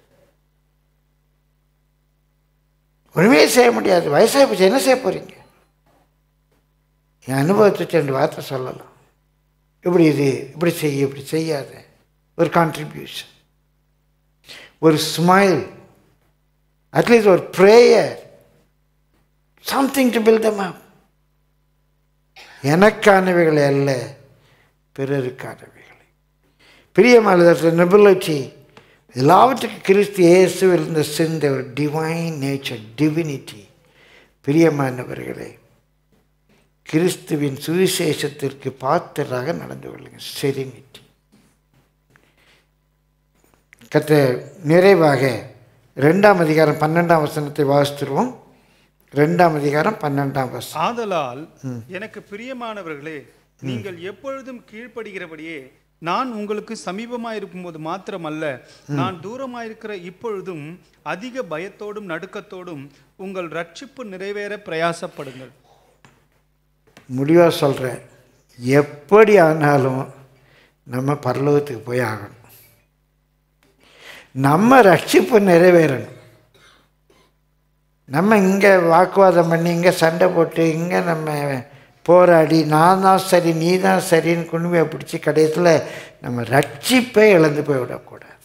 ஒன்றுமே செய்ய முடியாது வயசாகி போச்சு என்ன செய்ய போகிறீங்க என் அனுபவத்தை ரெண்டு வார்த்தை சொல்லலாம் இப்படி இது இப்படி செய்ய இப்படி செய்யாத ஒரு கான்ட்ரிபியூஷன் ஒரு ஸ்மைல் அட்லீஸ்ட் ஒரு prayer something to build them up எனக்கானவைகளை அல்ல பிறருக்கானவைகளை பிரியமானதற்கு நெபிலிட்டி எல்லாவற்றுக்கும் கிறிஸ்து இயேசுவில் இருந்த சிந்த ஒரு டிவைன் நேச்சர் டிவினிட்டி பிரியமானவர்களே கிறிஸ்துவின் சுவிசேஷத்திற்கு பாத்திராக நடந்து கொள்ளுங்கள் செரினிட்டி கத்த நிறைவாக ரெண்டாம் அதிகாரம் பன்னெண்டாம் வசனத்தை வாசித்துருவோம் ரெண்டாம் அதிகாரம் பன்னெண்டாம் வசனம் ஆதலால் எனக்கு பிரியமானவர்களே நீங்கள் எப்பொழுதும் கீழ்ப்படுகிறபடியே நான் உங்களுக்கு சமீபமாக இருக்கும்போது மாத்திரமல்ல நான் தூரமாயிருக்கிற இப்பொழுதும் அதிக பயத்தோடும் நடுக்கத்தோடும் உங்கள் ரட்சிப்பு நிறைவேற பிரயாசப்படுங்கள் முடிவாக சொல்கிறேன் எப்படி ஆனாலும் நம்ம பரலோகத்துக்கு போய் ஆகணும் நம்ம ரட்சிப்பு நிறைவேறணும் நம்ம இங்கே வாக்குவாதம் பண்ணி இங்கே சண்டை போட்டு இங்கே நம்ம போராடி நான் தான் சரி நீ தான் சரின்னு குடுமையை பிடிச்சி கடைசியில் நம்ம ரட்சிப்பை இழந்து போய்விடக்கூடாது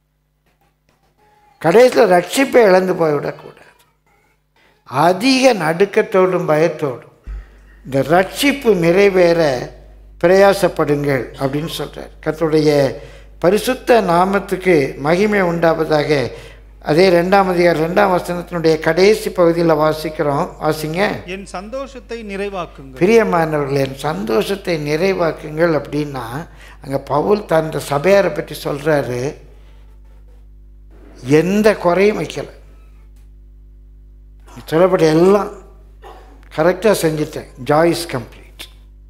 கடைசியில் ரட்சிப்பை இழந்து போய்விடக்கூடாது அதிக நடுக்கத்தோடும் பயத்தோடும் இந்த ரட்சிப்பு நிறைவேற பிரயாசப்படுங்கள் அப்படின்னு சொல்கிறார் கர்த்தருடைய பரிசுத்த நாமத்துக்கு மகிமை உண்டாவதாக அதே ரெண்டாம் அதிகாரம் ரெண்டாம் வசனத்தினுடைய கடைசி பகுதியில் வாசிக்கிறோம் வாசிங்க என் சந்தோஷத்தை நிறைவாக்குங்கள் பிரியமானவர்களே என் சந்தோஷத்தை நிறைவாக்குங்கள் அப்படின்னா அங்கே பவுல் தன் சபையாரை பற்றி சொல்கிறாரு எந்த குறையும் வைக்கலை சொல்லப்பட்ட எல்லாம் கரெக்டாக செஞ்சுட்டேன் ஜாய் இஸ் கம்ப்ளீட்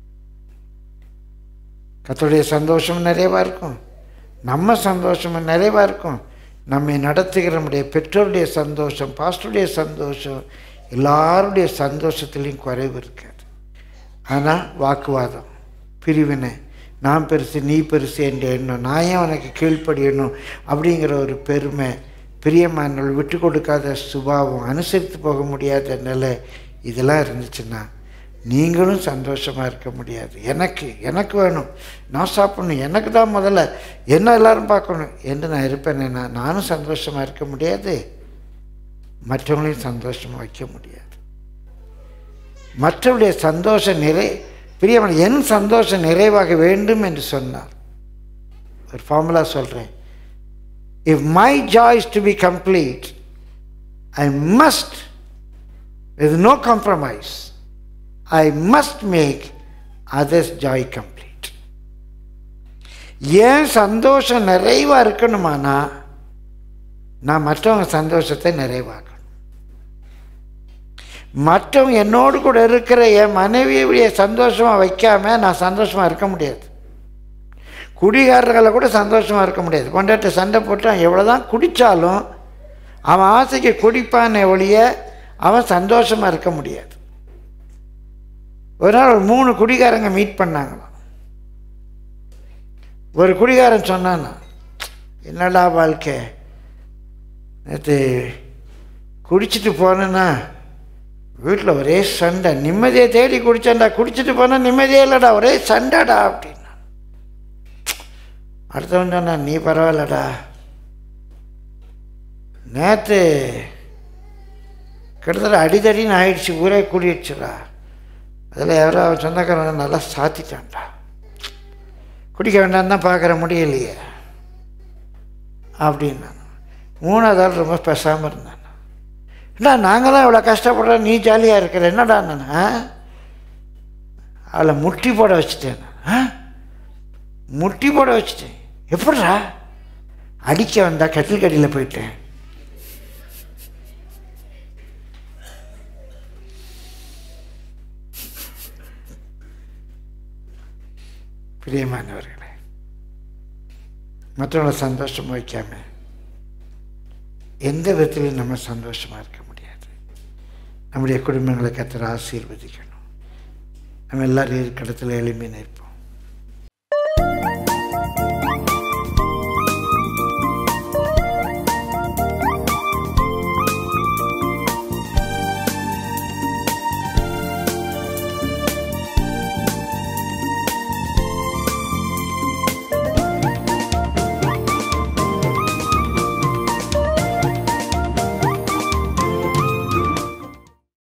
கத்தோடைய சந்தோஷம் நிறைவாக இருக்கும் நம்ம சந்தோஷமும் நிறைவாக இருக்கும் நம்மை நடத்துகிற நம்முடைய பெற்றோருடைய சந்தோஷம் பாஸ்டருடைய சந்தோஷம் எல்லாருடைய சந்தோஷத்துலேயும் குறைவு இருக்காது ஆனால் வாக்குவாதம் பிரிவினை நான் பெருசு நீ பெருசு என்று எண்ணம் நான் ஏன் உனக்கு கீழ்ப்படியணும் அப்படிங்கிற ஒரு பெருமை பிரியமானவள் விட்டு கொடுக்காத சுபாவம் அனுசரித்து போக முடியாத நிலை இதெல்லாம் இருந்துச்சுன்னா நீங்களும் சந்தோஷமாக இருக்க முடியாது எனக்கு எனக்கு வேணும் நான் சாப்பிடணும் எனக்கு தான் முதல்ல என்ன எல்லாரும் பார்க்கணும் என்று நான் இருப்பேனேன்னா நானும் சந்தோஷமாக இருக்க முடியாது மற்றவங்களையும் சந்தோஷமாக வைக்க முடியாது மற்றவருடைய சந்தோஷம் நிறை பிரியமான என் சந்தோஷம் நிறைவாக வேண்டும் என்று சொன்னார் ஒரு ஃபார்முலா சொல்கிறேன் if my joy to be complete I must with no compromise, I must make others' joy complete. ஏன் சந்தோஷம் நிறைவாக இருக்கணுமானா நான் மற்றவங்க சந்தோஷத்தை நிறைவாக்கணும் மற்றவங்க என்னோடு கூட இருக்கிற என் மனைவியுடைய சந்தோஷமாக வைக்காம நான் சந்தோஷமாக இருக்க முடியாது குடிகாரர்களை கூட சந்தோஷமாக இருக்க முடியாது கொண்டாட்ட சண்டை போட்டு அவன் எவ்வளோதான் குடித்தாலும் அவன் ஆசைக்கு குடிப்பானே ஒழிய அவன் சந்தோஷமாக இருக்க முடியாது ஒரு நாள் ஒரு மூணு குடிகாரங்க மீட் பண்ணாங்களாம் ஒரு குடிகாரன் சொன்னானா என்னடா வாழ்க்கை நேற்று குடிச்சிட்டு போனேன்னா வீட்டில் ஒரே சண்டை நிம்மதியை தேடி குடிச்சேன்டா குடிச்சிட்டு போனால் நிம்மதியே இல்லைடா ஒரே சண்டைடா அப்படின்னா அடுத்தவன் சொன்னான் நீ பரவாயில்லடா நேற்று கிட்டத்தட்ட அடிதடின்னு ஆயிடுச்சு ஊரே கூடிடுச்சுடா அதில் யாரோ அவன் சொந்தக்காரன் நல்லா சாத்திட்டான்டா குடிக்க வேண்டாம் தான் பார்க்குற முடியலையே அப்படின்னான் மூணாவது ஆள் ரொம்ப பேசாமல் இருந்தான் என்னடா நாங்களாம் இவ்வளோ கஷ்டப்படுறோம் நீ ஜாலியாக இருக்கிற என்னடா நான் ஆ? அவளை முட்டி போட வச்சுட்டேன் நான். ஆ முட்டி போட வச்சுட்டேன் எப்படிடா அடிக்க வந்தா கட்டில் கடியில் போயிட்டேன் பிரியமானவர்களே மற்றவங்களை சந்தோஷம் வைக்காம எந்த விதத்திலையும் நம்ம சந்தோஷமாக இருக்க முடியாது நம்முடைய குடும்பங்களை கத்தர் ஆசீர்வதிக்கணும் நம்ம எல்லாரும் இருக்கிற இடத்துல எளிமையாக இருப்போம்